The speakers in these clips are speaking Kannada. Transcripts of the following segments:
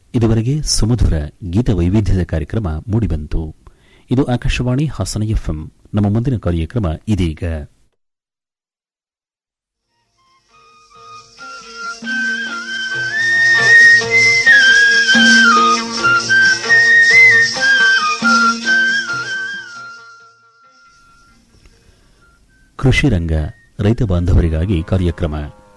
ಇದುವರೆಗೆ ಸುಮಧುರ ಗೀತ ವೈವಿಧ್ಯದ ಕಾರ್ಯಕ್ರಮ ಮೂಡಿಬಂತು ಇದು ಆಕಾಶವಾಣಿ ಹಾಸನ ಎಫ್ಎಂ ನಮ್ಮ ಮುಂದಿನ ಕಾರ್ಯಕ್ರಮ ಇದೀಗ ಕೃಷಿ ರಂಗ ರೈತ ಬಾಂಧವರಿಗಾಗಿ ಕಾರ್ಯಕ್ರಮ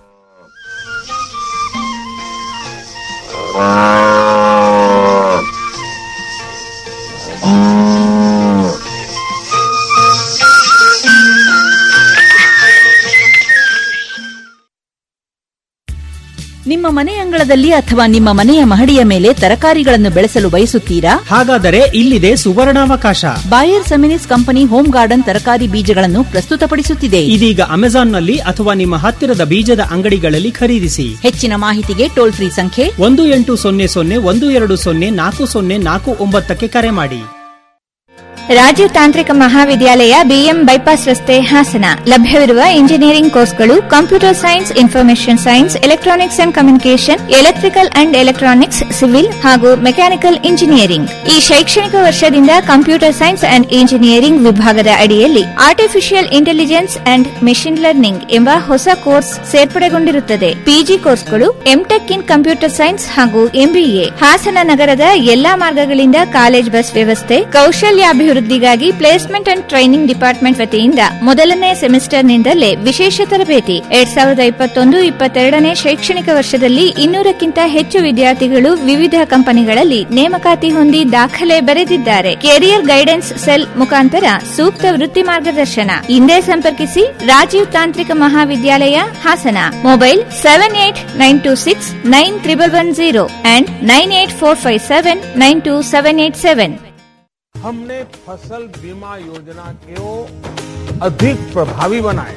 ನಿಮ್ಮ ಮನೆ ಅಂಗಳದಲ್ಲಿ ಅಥವಾ ನಿಮ್ಮ ಮನೆಯ ಮಹಡಿಯ ಮೇಲೆ ತರಕಾರಿಗಳನ್ನು ಬೆಳೆಸಲು ಬಯಸುತ್ತೀರಾ ಹಾಗಾದರೆ ಇಲ್ಲಿದೆ ಸುವರ್ಣಾವಕಾಶ Bayer Seminis company home garden ತರಕಾರಿ ಬೀಜಗಳನ್ನು ಪ್ರಸ್ತುತಪಡಿಸುತ್ತಿದೆ ಇದೀಗ ಅಮೆಜಾನ್ನಲ್ಲಿ ಅಥವಾ ನಿಮ್ಮ ಹತ್ತಿರದ ಬೀಜದ ಅಂಗಡಿಗಳಲ್ಲಿ ಖರೀದಿಸಿ ಹೆಚ್ಚಿನ ಮಾಹಿತಿಗೆ ಟೋಲ್ ಫ್ರೀ ಸಂಖ್ಯೆ ಒಂದು ಎಂಟು ಸೊನ್ನೆ ಸೊನ್ನೆ ಒಂದು ಎರಡು ಸೊನ್ನೆ ನಾಲ್ಕು ಸೊನ್ನೆ ನಾಲ್ಕು ಒಂಬತ್ತಕ್ಕೆ ಕರೆ ಮಾಡಿ ರಾಜೀವ್ ತಾಂತ್ರಿಕ ಮಹಾವಿದ್ಯಾಲಯ ಬಿಎಂ ಬೈಪಾಸ್ ರಸ್ತೆ ಹಾಸನ ಲಭ್ಯವಿರುವ ಇಂಜಿನಿಯರಿಂಗ್ ಕೋರ್ಸ್ಗಳು computer science information science electronics and communication electrical and electronics civil ಹಾಗೂ ಮೆಕ್ಯಾನಿಕಲ್ ಇಂಜಿನಿಯರಿಂಗ್ ಈ ಶೈಕ್ಷಣಿಕ ವರ್ಷದಿಂದ ಕಂಪ್ಯೂಟರ್ ಸೈನ್ಸ್ ಅಂಡ್ ಇಂಜಿನಿಯರಿಂಗ್ ವಿಭಾಗದ ಅಡಿಯಲ್ಲಿ artificial intelligence and machine learning ಎಂಬ ಹೊಸ ಕೋರ್ಸ್ ಸೇರ್ಪಡೆಗೊಂಡಿರುತ್ತದೆ ಪಿಜಿ ಕೋರ್ಸ್ಗಳು ಎಂಟೆಕ್ ಇನ್ ಕಂಪ್ಯೂಟರ್ ಸೈನ್ಸ್ ಹಾಗೂ ಎಂಬಿಎ ಹಾಸನ ನಗರದ ಎಲ್ಲಾ ಮಾರ್ಗಗಳಿಂದ ಕಾಲೇಜ್ ಬಸ್ ವ್ಯವಸ್ಥೆ ಕೌಶಲ್ಯಾಭಿವೃದ್ಧಿಗಾಗಿ ಪ್ಲೇಸ್ಮೆಂಟ್ ಅಂಡ್ ಟ್ರೈನಿಂಗ್ ಡಿಪಾರ್ಟ್ಮೆಂಟ್ ವತಿಯಿಂದ ಮೊದಲನೇ ಸೆಮಿಸ್ಟರ್ನಿಂದಲೇ ವಿಶೇಷ ತರಬೇತಿ ಎರಡ್ ಸಾವಿರದ ಇಪ್ಪತ್ತೊಂದು ಇಪ್ಪತ್ತೆರಡನೇ ಶೈಕ್ಷಣಿಕ ವರ್ಷದಲ್ಲಿ ಇನ್ನೂರಕ್ಕಿಂತ ಹೆಚ್ಚು ವಿದ್ಯಾರ್ಥಿಗಳು ವಿವಿಧ ಕಂಪನಿಗಳಲ್ಲಿ ನೇಮಕಾತಿ ಹೊಂದಿ ದಾಖಲೆ ಬರೆದಿದ್ದಾರೆ ಕೆರಿಯರ್ ಗೈಡೆನ್ಸ್ ಸೆಲ್ ಮುಖಾಂತರ ಸೂಕ್ತ ವೃತ್ತಿ ಮಾರ್ಗದರ್ಶನ ಹಿಂದೆ ಸಂಪರ್ಕಿಸಿ ರಾಜೀವ್ ತಾಂತ್ರಿಕ ಮಹಾವಿದ್ಯಾಲಯ Hassan mobile seven eight nine two six nine triple one zero and nine eight four five seven nine two seven eight seven हमने फसल बीमा योजना को अधिक प्रभावी बनाया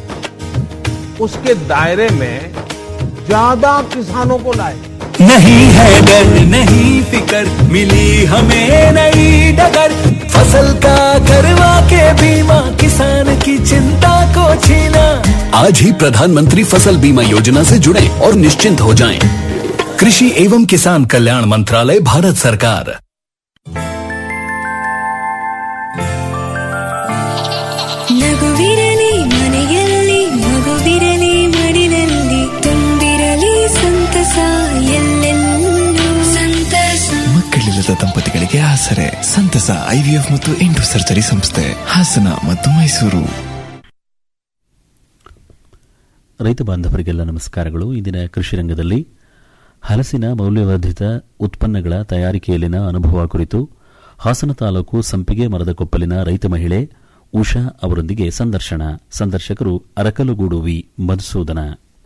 उसके दायरे में ज्यादा किसानों को लाए नहीं है डर नहीं फिकर मिली हमें नई डगर फसल का करवा के बीमा किसान की चिंता को छीना आज ही प्रधानमंत्री फसल बीमा योजना से जुड़े और निश्चिंत हो जाएं। कृषि एवं किसान कल्याण मंत्रालय भारत सरकार ನಗುವಿರಲಿ ಮನೆಯಲ್ಲಿ ಮಗುವಿರಲಿ ಮಡಿಲಲ್ಲಿ ತುಂಬಿರಲಿ ಸಂತಸ ಎಲ್ಲೆಲ್ಲೂ ಸಂತಸ ಮಕ್ಕಳಿಲ್ಲದ ದಂಪತಿಗಳಿಗೆ ಆಸರೆ ಸಂತಸ ಐವಿಎಫ್ ಮತ್ತು ಎಂಟು ಸರ್ಜರಿ ಸಂಸ್ಥೆ ಹಾಸನ ಮತ್ತು ಮೈಸೂರು ರೈತ ಬಾಂಧವರಿಗೆಲ್ಲ ನಮಸ್ಕಾರಗಳು ಇಂದಿನ ಕೃಷಿ ರಂಗದಲ್ಲಿ ಹಲಸಿನ ಮೌಲ್ಯವರ್ಧಿತ ಉತ್ಪನ್ನಗಳ ತಯಾರಿಕೆಯಲ್ಲಿನ ಅನುಭವ ಕುರಿತು ಹಾಸನ ತಾಲೂಕು ಸಂಪಿಗೆ ಮರದ ಕೊಪ್ಪಲಿನ ರೈತ ಮಹಿಳೆ ಉಷಾ ಅವರೊಂದಿಗೆ ಸಂದರ್ಶನ ಸಂದರ್ಶಕರು ಅರಕಲುಗೂಡು ವಿ ಮಧುಸೂದನ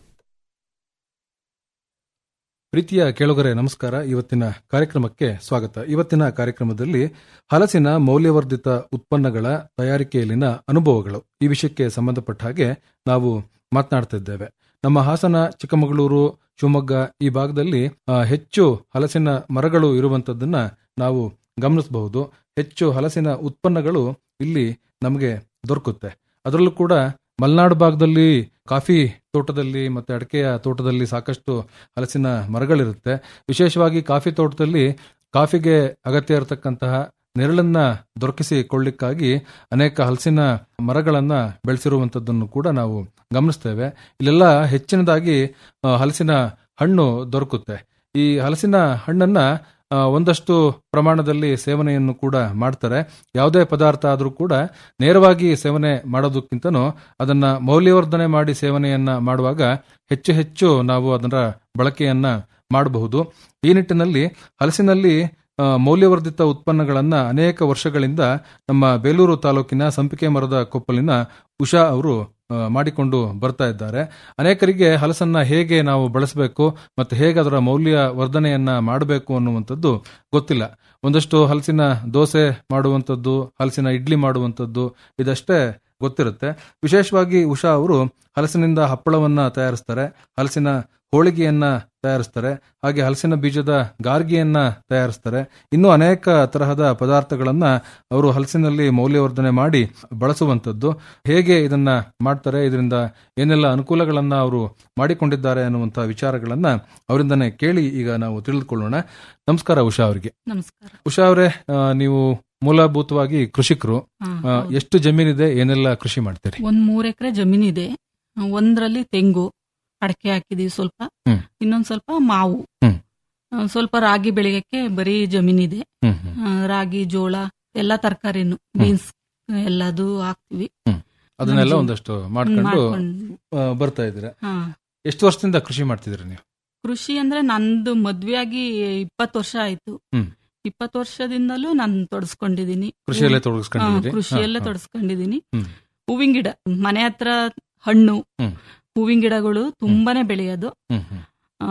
ಪ್ರೀತಿಯ ಕೇಳುಗರೆ ನಮಸ್ಕಾರ ಇವತ್ತಿನ ಕಾರ್ಯಕ್ರಮಕ್ಕೆ ಸ್ವಾಗತ ಇವತ್ತಿನ ಕಾರ್ಯಕ್ರಮದಲ್ಲಿ ಹಲಸಿನ ಮೌಲ್ಯವರ್ಧಿತ ಉತ್ಪನ್ನಗಳ ತಯಾರಿಕೆಯಲ್ಲಿನ ಅನುಭವಗಳು ಈ ವಿಷಯಕ್ಕೆ ಸಂಬಂಧಪಟ್ಟ ಹಾಗೆ ನಾವು ಮಾತನಾಡ್ತಿದ್ದೇವೆ ನಮ್ಮ ಹಾಸನ ಚಿಕ್ಕಮಗಳೂರು ಶಿವಮೊಗ್ಗ ಈ ಭಾಗದಲ್ಲಿ ಆ, ಹೆಚ್ಚು ಹಲಸಿನ ಮರಗಳು ಇರುವಂತದ್ದನ್ನ ನಾವು ಗಮನಿಸಬಹುದು ಹೆಚ್ಚು ಹಲಸಿನ ಉತ್ಪನ್ನಗಳು ಇಲ್ಲಿ ನಮಗೆ ದೊರಕುತ್ತೆ ಅದರಲ್ಲೂ ಕೂಡ ಮಲೆನಾಡು ಭಾಗದಲ್ಲಿ ಕಾಫಿ ತೋಟದಲ್ಲಿ ಮತ್ತೆ ಅಡಕೆಯ ತೋಟದಲ್ಲಿ ಸಾಕಷ್ಟು ಹಲಸಿನ ಮರಗಳಿರುತ್ತೆ ವಿಶೇಷವಾಗಿ ಕಾಫಿ ತೋಟದಲ್ಲಿ ಕಾಫಿಗೆ ಅಗತ್ಯ ಇರತಕ್ಕಂತಹ ನೆರಳನ್ನ ದೊರಕಿಸಿಕೊಳ್ಳಿಕ್ಕಾಗಿ ಅನೇಕ ಹಲಸಿನ ಮರಗಳನ್ನ ಬೆಳೆಸಿರುವಂತದ್ದನ್ನು ಕೂಡ ನಾವು ಗಮನಿಸ್ತೇವೆ ಇಲ್ಲೆಲ್ಲ ಹೆಚ್ಚಿನದಾಗಿ ಆ, ಹಲಸಿನ ಹಣ್ಣು ದೊರಕುತ್ತೆ ಈ ಹಲಸಿನ ಹಣ್ಣನ್ನ ಆ, ಒಂದಷ್ಟು ಪ್ರಮಾಣದಲ್ಲಿ ಸೇವನೆಯನ್ನು ಕೂಡ ಮಾಡ್ತಾರೆ ಯಾವುದೇ ಪದಾರ್ಥ ಆದರೂ ಕೂಡ ನೇರವಾಗಿ ಸೇವನೆ ಮಾಡೋದಕ್ಕಿಂತನೂ ಅದನ್ನ ಮೌಲ್ಯವರ್ಧನೆ ಮಾಡಿ ಸೇವನೆಯನ್ನ ಮಾಡುವಾಗ ಹೆಚ್ಚು ಹೆಚ್ಚು ನಾವು ಅದರ ಬಳಕೆಯನ್ನ ಮಾಡಬಹುದು ಈ ನಿಟ್ಟಿನಲ್ಲಿ ಹಲಸಿನಲ್ಲಿ ಆ, ಮೌಲ್ಯವರ್ಧಿತ ಉತ್ಪನ್ನಗಳನ್ನ ಅನೇಕ ವರ್ಷಗಳಿಂದ ನಮ್ಮ ಬೇಲೂರು ತಾಲೂಕಿನ ಸಂಪಿಗೆ ಮರದ ಕೊಪ್ಪಲಿನ ಉಷಾ ಅವರು ಆ, ಮಾಡಿಕೊಂಡು ಬರ್ತಾ ಇದ್ದಾರೆ ಅನೇಕರಿಗೆ ಹಲಸನ್ನ ಹೇಗೆ ನಾವು ಬಳಸಬೇಕು ಮತ್ತೆ ಹೇಗೆ ಅದರ ಮೌಲ್ಯ ವರ್ಧನೆಯನ್ನ ಮಾಡಬೇಕು ಅನ್ನುವಂಥದ್ದು ಗೊತ್ತಿಲ್ಲ ಒಂದಷ್ಟು ಹಲಸಿನ ದೋಸೆ ಮಾಡುವಂಥದ್ದು ಹಲಸಿನ ಇಡ್ಲಿ ಮಾಡುವಂಥದ್ದು ಇದಷ್ಟೇ ಗೊತ್ತಿರುತ್ತೆ ವಿಶೇಷವಾಗಿ ಉಷಾ ಅವರು ಹಲಸಿನಿಂದ ಹಪ್ಪಳವನ್ನ ತಯಾರಿಸ್ತಾರೆ ಹಲಸಿನ ಹೋಳಿಗೆಯನ್ನ ತಯಾರಿಸ್ತಾರೆ ಹಾಗೆ ಹಲಸಿನ ಬೀಜದ ಗಾರ್ಗಿಯನ್ನ ತಯಾರಿಸ್ತಾರೆ ಇನ್ನೂ ಅನೇಕ ತರಹದ ಪದಾರ್ಥಗಳನ್ನ ಅವರು ಹಲಸಿನಲ್ಲಿ ಮೌಲ್ಯವರ್ಧನೆ ಮಾಡಿ ಬಳಸುವಂತದ್ದು ಹೇಗೆ ಇದನ್ನ ಮಾಡ್ತಾರೆ ಇದರಿಂದ ಏನೆಲ್ಲ ಅನುಕೂಲಗಳನ್ನ ಅವರು ಮಾಡಿಕೊಂಡಿದ್ದಾರೆ ಅನ್ನುವಂತಹ ವಿಚಾರಗಳನ್ನ ಅವರಿಂದನೇ ಕೇಳಿ ಈಗ ನಾವು ತಿಳಿದುಕೊಳ್ಳೋಣ ನಮಸ್ಕಾರ ಉಷಾ ಅವರಿಗೆ ನಮಸ್ಕಾರ ಉಷಾ ಅವರೇ ಆ, ನೀವು ಮೂಲಭೂತವಾಗಿ ಕೃಷಿಕರು ಹಾ, ಆ, ಹೌದು. ಎಷ್ಟು ಜಮೀನಿದೆ ಏನೆಲ್ಲ ಕೃಷಿ ಮಾಡ್ತೀರಿ ಒಂದ್ ಮೂರ್ ಎಕರೆ ಜಮೀನಿದೆ ಒಂದ್ರಲ್ಲಿ ತೆಂಗು ಅಡಕೆ ಹಾಕಿದೀವಿ ಸ್ವಲ್ಪ ಹ್ಮ್. ಇನ್ನೊಂದ್ ಸ್ವಲ್ಪ ಮಾವು ಹ್ಮ್. ಆ, ಸ್ವಲ್ಪ ರಾಗಿ ಬೆಳೆಯಕ್ಕೆ ಬರೀ ಜಮೀನಿದೆ ಹ್ಮ್, ಹ್ಮ್. ಆ, ರಾಗಿ ಜೋಳ ಎಲ್ಲಾ ತರಕಾರಿನು ಬೀನ್ಸ್ ಎಲ್ಲದು ಹಾಕ್ತಿವಿ ಅದನ್ನೆಲ್ಲ ನಮ್ ಜೀವ- ಒಂದಷ್ಟು ಮಾಡ್ಕೊಂಡು ಮಾಡ್ಕೊಂಡು. ಆ, ಬರ್ತಾ ಇದ್ದೀರಾ ಹಾ. ಎಷ್ಟು ವರ್ಷದಿಂದ ಕೃಷಿ ಮಾಡ್ತಿದ್ರಿ ನೀವು ಕೃಷಿ ಅಂದ್ರೆ ನಂದು ಮದ್ವೆ ಆಗಿ ಇಪ್ಪತ್ತು ವರ್ಷ ಆಯ್ತು ಹ್ಮ್. ಇಪ್ಪತ್ತು ವರ್ಷದಿಂದಲೂ ನಾನು ತೊಡಸ್ಕೊಂಡಿದೀನಿ ಕೃಷಿಯಲ್ಲೇ ತೊಡಗಿಸ್ಕೊಂಡಿದ್ದೀರಿ? ಹಾ, ಕೃಷಿಯಲ್ಲೇ ಹಾ, ಹಾ. ತೊಡಸ್ಕೊಂಡಿದೀನಿ ಹ್ಮ್. ಹೂವಿನ ಗಿಡ ಮನೆ ಹತ್ರ ಹಣ್ಣು ಹ್ಮ್. ಹೂವಿನ ಗಿಡಗಳು ತುಂಬಾನೇ ಬೆಳೆಯೋದು ಹ್ಮ್, ಹ್ಮ್.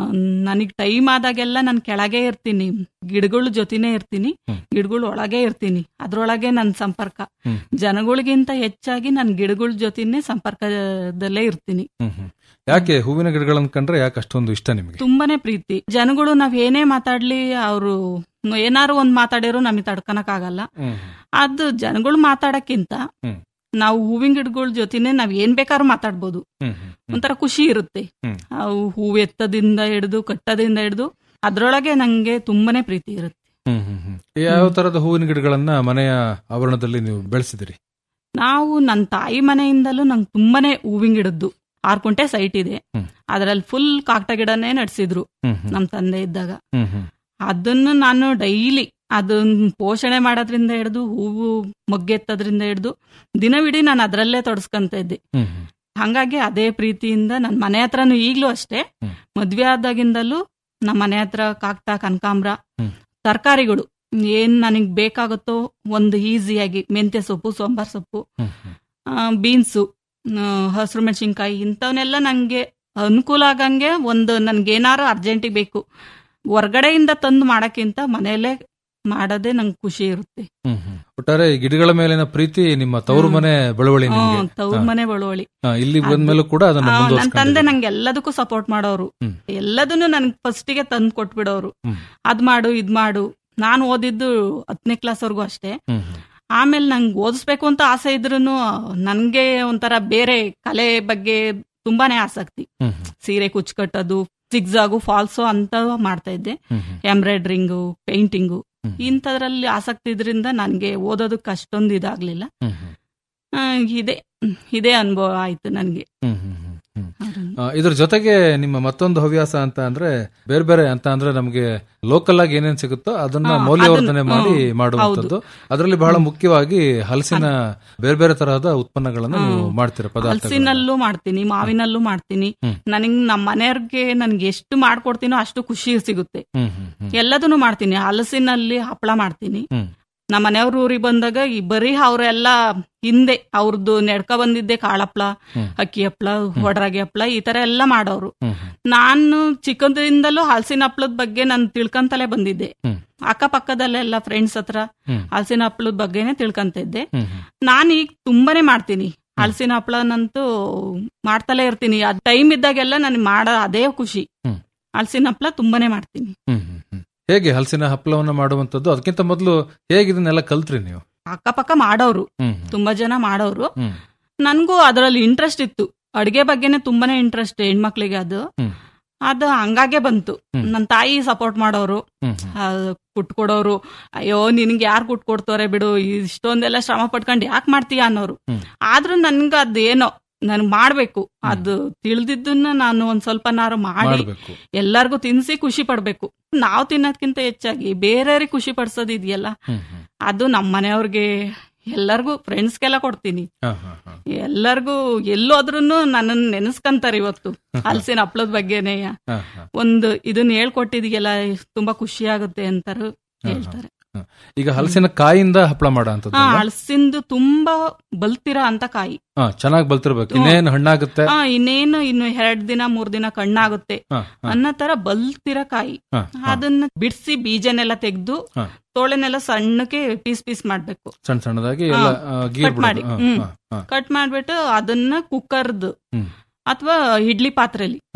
ನನಗ್ ಟೈಮ್ ಆದಾಗೆಲ್ಲ ನಾನು ಕೆಳಗೆ ಇರ್ತೀನಿ ಗಿಡಗಳ ಜೊತೆನೇ ಇರ್ತೀನಿ ಹ್ಮ್. ಗಿಡಗಳ ಒಳಗೆ ಇರ್ತೀನಿ ಅದ್ರೊಳಗೆ ನನ್ನ ಸಂಪರ್ಕ ಹ್ಮ್. ಜನಗಳಿಗಿಂತ ಹೆಚ್ಚಾಗಿ ನಾನು ಗಿಡಗಳ ಜೊತೆನೆ ಸಂಪರ್ಕದಲ್ಲೇ ಇರ್ತೀನಿ ಹ್ಮ್, ಹ್ಮ್. ಯಾಕೆ ಹೂವಿನ ಗಿಡಗಳನ್ನ ಕಂಡ್ರೆ ಯಾಕೆ ಅಷ್ಟೊಂದು ಇಷ್ಟ ನಿಮಗೆ ತುಂಬಾನೇ ಪ್ರೀತಿ ಜನಗಳು ನಾವ್ ಏನೇ ಮಾತಾಡ್ಲಿ ಅವರು ಏನಾರು ಒಂದ್ ಮಾತಾಡಿರೋ ನಮಗೆ ತಡ್ಕನಕ್ ಆಗಲ್ಲ ಹ್ಮ್, ಅದು ಜನಗಳು ಮಾತಾಡಕ್ಕಿಂತ ಹ್ಮ್. ನಾವು ಹೂವಿನ ಗಿಡಗಳ ಜೊತೆನೆ ನಾವ್ ಏನ್ ಬೇಕಾದ್ರೂ ಮಾತಾಡ್ಬೋದು ಹ್ಮ್, ಹ್ಮ್, ಹ್ಮ್. ಒಂಥರ ಖುಷಿ ಇರುತ್ತೆ ಹ್ಮ್. ಅವು ಹೂವು ಎತ್ತದಿಂದ ಹಿಡಿದು ಕಟ್ಟದಿಂದ ಹಿಡಿದು ಅದ್ರೊಳಗೆ ನಂಗೆ ತುಂಬಾನೇ ಪ್ರೀತಿ ಇರುತ್ತೆ ಹ್ಮ್, ಹ್ಮ್, ಹ್ಮ್. ಯಾವ ತರದ ಹೂವಿನ ಗಿಡಗಳನ್ನ ಮನೆಯ ಆವರಣದಲ್ಲಿ ನೀವು ಬೆಳೆಸಿದಿರಿ ನಾವು ನನ್ನ ತಾಯಿ ಮನೆಯಿಂದಲೂ ನಂಗೆ ತುಂಬಾನೇ ಹೂವಿನ ಗಿಡದ್ದು ಆರ್ ಕುಂಟೆ ಸೈಟ್ ಇದೆ ಹ್ಮ್. ಅದ್ರಲ್ಲಿ ಫುಲ್ ಕಾಕ್ಟ ಗಿಡನೇ ನಡೆಸಿದ್ರು ಹ್ಮ್, ಹ್ಮ್. ನಮ್ ತಂದೆ ಇದ್ದಾಗ ಹ್ಮ್, ಹ್ಮ್. ಅದನ್ನು ನಾನು ಡೈಲಿ ಅದನ್ನ ಪೋಷಣೆ ಮಾಡೋದ್ರಿಂದ ಹಿಡಿದು ಹೂವು ಮೊಗ್ಗೆತ್ತದ್ರಿಂದ ಹಿಡಿದು ದಿನವಿಡೀ ನಾನು ಅದರಲ್ಲೇ ತೊಡಸ್ಕೊಂತ ಇದ್ದೆ ಹ್ಮ್, ಹ್ಮ್. ಹಂಗಾಗಿ ಅದೇ ಪ್ರೀತಿಯಿಂದ ನನ್ನ ಮನೆ ಹತ್ರನು ಈಗ್ಲೂ ಅಷ್ಟೇ ಹ್ಮ್. ಮದ್ವೆ ಆದಾಗಿಂದಲೂ ನಮ್ಮ ಮನೆ ಹತ್ರ ಕಾಕ್ತಾ ಕನಕಾಂಬ್ರ ಹ್ಮ್. ತರಕಾರಿಗಳು ಏನ್ ನನಗ್ ಬೇಕಾಗುತ್ತೋ ಒಂದು ಈಸಿಯಾಗಿ ಮೆಂತ್ಯ ಸೊಪ್ಪು ಸಾಂಬಾರ್ ಸೊಪ್ಪು ಹ್ಮ್, ಹ್ಮ್. ಬೀನ್ಸು ಹಸಿರು ಮೆಣಸಿನ್ಕಾಯಿ ಇಂಥವನ್ನೆಲ್ಲ ನಂಗೆ ಅನುಕೂಲ ಆಗಂಗೆ ಒಂದು ನನ್ಗೆ ಏನಾರು ಅರ್ಜೆಂಟಿಗೆ ಬೇಕು ಹೊರ್ಗಡೆಯಿಂದ ತಂದು ಮಾಡಕ್ಕಿಂತ ಮನೆಯಲ್ಲೇ ಮಾಡೋದೇ ನಂಗೆ ಖುಷಿ ಇರುತ್ತೆ ಹ್ಮ್, ಹ್ಮ್. ಒಟ್ಟಾರೆ ಈ ಗಿಡಗಳ ಮೇಲಿನ ಪ್ರೀತಿ ನಿಮ್ಮ ತವರು ಮನೆ ಬಳವಳಿ ನಿಮ್ಗೆ ಹ್ಮ್, ತವ್ರ ಹಾ. ಮನೆ ಬಳುವಳಿ ಹಾ, ಇಲ್ಲಿ ಬಂದ್ಮೇಲೂ ಕೂಡ ಅದನ್ನ ಆ, ನನ್ ತಂದೆ ಮುಂದುವರ್ಸ್ಕೊಂಡಿದ್ದೀರಿ. ನಂಗೆ ಎಲ್ಲದಕ್ಕೂ ಸಪೋರ್ಟ್ ಮಾಡೋರು ಹ್ಮ್. ಎಲ್ಲದನ್ನು ನನ್ಗೆ ಫಸ್ಟಿಗೆ ತಂದು ಕೊಟ್ಬಿಡೋರು ಹ್ಮ್. ಅದ್ ಮಾಡು ಇದ್ ಮಾಡು ನಾನು ಓದಿದ್ದು ಹತ್ತನೇ ಕ್ಲಾಸ್ವರೆಗೂ ಅಷ್ಟೇ ಹ್ಮ್, ಹ್ಮ್. ಆಮೇಲೆ ನಂಗೆ ಓದಿಸ್ಬೇಕು ಅಂತ ಆಸೆ ಇದ್ರು ನನ್ಗೆ ಒಂಥರ ಬೇರೆ ಕಲೆ ಬಗ್ಗೆ ತುಂಬಾನೇ ಆಸಕ್ತಿ ಹ್ಮ್, ಹ್ಮ್. ಸೀರೆ ಕುಚ್ ಕಟ್ಟೋದು ಸಿಗ್ಸಾಗು ಫಾಲ್ಸು ಅಂತ ಮಾಡ್ತಾ ಇದ್ದೆ ಹ್ಮ್, ಹ್ಮ್. ಎಂಬ್ರಾಯ್ಡ್ರಿಂಗು ಪೇಂಟಿಂಗು ಹ್ಮ್. ಇಂಥದ್ರಲ್ಲಿ ಆಸಕ್ತಿ ಇದ್ರಿಂದ ನನ್ಗೆ ಓದೋದಕ್ಕೆ ಅಷ್ಟೊಂದು ಇದಾಗ್ಲಿಲ್ಲ ಹ್ಮ್, ಹ್ಮ್. ಆ, ಇದೇ ಇದೇ ಅನುಭವ ಆಯ್ತು ನನ್ಗೆ ಹ್ಮ್, ಹ್ಮ್, ಹ್ಮ್, ಹ್ಮ್. ಆ, ಇದ್ರ ಜೊತೆಗೆ ನಿಮ್ಮ ಮತ್ತೊಂದು ಹವ್ಯಾಸ ಅಂತ ಅಂದ್ರೆ ಬೇರೆ ಬೇರೆ ಅಂತ ಅಂದ್ರೆ ನಮಗೆ ಲೋಕಲ್ ಆಗಿ ಏನೇನ್ ಸಿಗುತ್ತೋ ಅದನ್ನ ಹಾ, ಮೌಲ್ಯವರ್ಧನೆ ಅದನ್ನ- ಮಾಡಿ ಹ್ಮ್, ಮಾಡುವಂತದ್ದು ಅದರಲ್ಲಿ ಬಹಳ ಮುಖ್ಯವಾಗಿ ಹಲಸಿನ ಬೇರೆ ಬೇರೆ ತರಹದ ಉತ್ಪನ್ನಗಳನ್ನ ನೀವು ಮಾಡ್ತೀರಾ ಪದಾರ್ಥ ಹಲಸಿನಲ್ಲೂ ಮಾಡ್ತೀನಿ ಮಾವಿನಲ್ಲೂ ಮಾಡ್ತೀನಿ ಹ್ಮ್. ನನಗ್ ನಮ್ಮ ಮನೆಯವ್ರಿಗೆ ನನ್ಗೆ ಎಷ್ಟು ಮಾಡ್ಕೊಡ್ತೀನೋ ಅಷ್ಟು ಖುಷಿ ಸಿಗುತ್ತೆ ಹ್ಮ್, ಹ್ಮ್, ಹ್ಮ್. ಎಲ್ಲದನ್ನು ಮಾಡ್ತೀನಿ ಹಲಸಿನಲ್ಲಿ ಹಪ್ಪಳ ಮಾಡ್ತೀನಿ ಹ್ಮ್. ನಮ್ಮ ಮನೆಯವ್ರ ಊರಿಗೆ ಬಂದಾಗ ಈ ಬರೀ ಅವರೆಲ್ಲ ಹಿಂದೆ ಅವ್ರದ್ದು ನೆಡ್ಕ ಬಂದಿದ್ದೆ ಕಾಳಪ್ಳ ಹ್ಮ್. ಅಕ್ಕಿ ಹಪ್ಳ ಒಡರಾಗಿ ಹಪ್ಳ ಈ ತರ ಎಲ್ಲ ಮಾಡೋರು ಹ್ಮ್, ಹ್ಮ್. ನಾನು ಚಿಕ್ಕಂದ್ರಿಂದಲೂ ಹಲಸಿನ ಹಪ್ಳದ ಬಗ್ಗೆ ನಾನು ತಿಳ್ಕೊಂತಲೇ ಬಂದಿದ್ದೆ ಹ್ಮ್. ಅಕ್ಕಪಕ್ಕದಲ್ಲೆಲ್ಲ ಫ್ರೆಂಡ್ಸ್ ಹತ್ರ ಹ್ಮ್. ಹಲಸಿನ ಹಪ್ಳದ ಬಗ್ಗೆನೆ ತಿಳ್ಕೊಂತ ಇದ್ದೆ ಹ್ಮ್, ಹ್ಮ್. ನಾನೀಗ ತುಂಬಾನೇ ಮಾಡ್ತೀನಿ ಹಲಸಿನ ಹಪ್ಳನಂತೂ ಮಾಡ್ತಲೇ ಇರ್ತೀನಿ ಅದ್ ಟೈಮ್ ಇದ್ದಾಗೆಲ್ಲ ನನ್ಗೆ ಮಾಡೋ ಅದೇ ಖುಷಿ ಹ್ಮ್. ಹಲಸಿನ ಹಪ್ಳ ತುಂಬಾನೇ ಮಾಡ್ತೀನಿ ಹ್ಮ್, ಹ್ಮ್, ಹ್ಮ್. ಹೇಗೆ ಹಲಸಿನ ಹಪ್ಪಳವನ್ನ ಮಾಡುವಂತದ್ದು ಅದಕ್ಕಿಂತ ಮೊದಲು ಹೇಗೆ ಇದನ್ನೆಲ್ಲ ಕಲ್ತ್ರಿ ನೀವು ಅಕ್ಕಪಕ್ಕ ಮಾಡೋರು ಹ್ಮ್, ತುಂಬಾ ಜನ ಮಾಡೋರು ಹ್ಮ್. ನನ್ಗೂ ಅದರಲ್ಲಿ ಇಂಟ್ರೆಸ್ಟ್ ಇತ್ತು ಅಡಿಗೆ ಬಗ್ಗೆನೆ ತುಂಬಾನೇ ಇಂಟ್ರೆಸ್ಟ್ ಹೆಣ್ಮಕ್ಳಿಗೆ ಅದು ಹ್ಮ್. ಅದು ಹಂಗಾಗೆ ಬಂತು ಹ್ಮ್. ನನ್ನ ತಾಯಿ ಸಪೋರ್ಟ್ ಮಾಡೋರು ಹ್ಮ್, ಹ್ಮ್. ಆ, ಕುಟ್ಕೊಡೋರು ಅಯ್ಯೋ ನಿನ್ಗೆ ಯಾರು ಕುಟ್ಕೊಡ್ತಾರೆ ಬಿಡು ಇಷ್ಟೊಂದೆಲ್ಲ ಶ್ರಮ ಪಟ್ಕೊಂಡು ಯಾಕೆ ಮಾಡ್ತೀಯ ಅನ್ನೋರು ಹ್ಮ್. ಆದ್ರೂ ನನ್ಗ ಅದೇನೋ ನನ್ ಮಾಡ್ಬೇಕು ಅದು ತಿಳಿದಿದ್ದನ್ನ ನಾನು ಒಂದ್ ಸ್ವಲ್ಪನಾರು ಮಾಡಿ ಮಾಡ್ಬೇಕು ಎಲ್ಲಾರ್ಗೂ ತಿನ್ಸಿ ಖುಷಿ ಪಡ್ಬೇಕು ನಾವ್ ತಿನ್ನೋದ್ಕಿಂತ ಹೆಚ್ಚಾಗಿ ಬೇರೆಯವ್ರಿಗೆ ಖುಷಿ ಪಡ್ಸೋದ್ ಇದೆಯಲ್ಲ ಹ್ಮ್, ಹ್ಮ್. ಅದು ನಮ್ಮ ಮನೆಯವ್ರಿಗೆ ಎಲ್ಲರಿಗೂ ಫ್ರೆಂಡ್ಸ್ಗೆಲ್ಲ ಕೊಡ್ತೀನಿ ಹಾ, ಹಾ, ಹಾ. ಎಲ್ಲರಿಗೂ ಎಲ್ಲೋದ್ರೂ ನನ್ನನ್ನು ನೆನೆಸ್ಕಂತಾರೆ ಇವತ್ತು ಹಲಸಿನ ಹಪ್ಳದ ಬಗ್ಗೆನೆ ಹಾ, ಹಾ. ಒಂದು ಇದನ್ನ ಹೇಳ್ಕೊಟ್ಟಿದೆಯಲ್ಲ ತುಂಬಾ ಖುಷಿ ಆಗುತ್ತೆ ಅಂತಾರು ಹಾ, ಹೇಳ್ತಾರೆ ಹಾ. ಈಗ ಹಲಸಿನ ಕಾಯಿಂದ ಹಪ್ಪಳ ಮಾಡೋ ಹಾ ಹಲಸಿಂದು ತುಂಬಾ ಬಲ್ತಿರ ಅಂತ ಕಾಯಿ ಹಾ ಚೆನ್ನಾಗಿ ಬಲ್ತಿರ್ಬೇಕು ಇನ್ನೇನು ಹಣ್ಣಾಗುತ್ತೆ ಹಾ ಇನ್ನೇನು ಇನ್ನು ಎರಡ್ ದಿನ ಮೂರ್ ದಿನ ಕಣ್ಣಾಗುತ್ತೆ ಹಾ, ಹಾ. ಅನ್ನೋ ತರ ಬಲ್ತಿರ ಕಾಯಿ ಹಾ, ಹಾ. ಅದನ್ನ ಬಿಡಿಸಿ ಬೀಜನೆಲ್ಲ ತೆಗೆದು ಹಾ. ತೋಳೆನೆಲ್ಲ ಸಣ್ಣಕ್ಕೆ ಪೀಸ್ ಪೀಸ್ ಮಾಡ್ಬೇಕು ಸಣ್ಣ ಸಣ್ಣದಾಗಿ ಎಲ್ಲ ಆ, ಗೀರ್ ಕಟ್ ಮಾಡಿ ಬಿಡೋದು. ಹಾ, ಹ್ಮ್ ಹಾ, ಹಾ. ಕಟ್ ಮಾಡ್ಬಿಟ್ಟು ಅದನ್ನ ಕುಕ್ಕರ್ದು ಹ್ಮ್. ಅಥವಾ ಇಡ್ಲಿ ಪಾತ್ರೆಲಿ ಹ್ಮ್.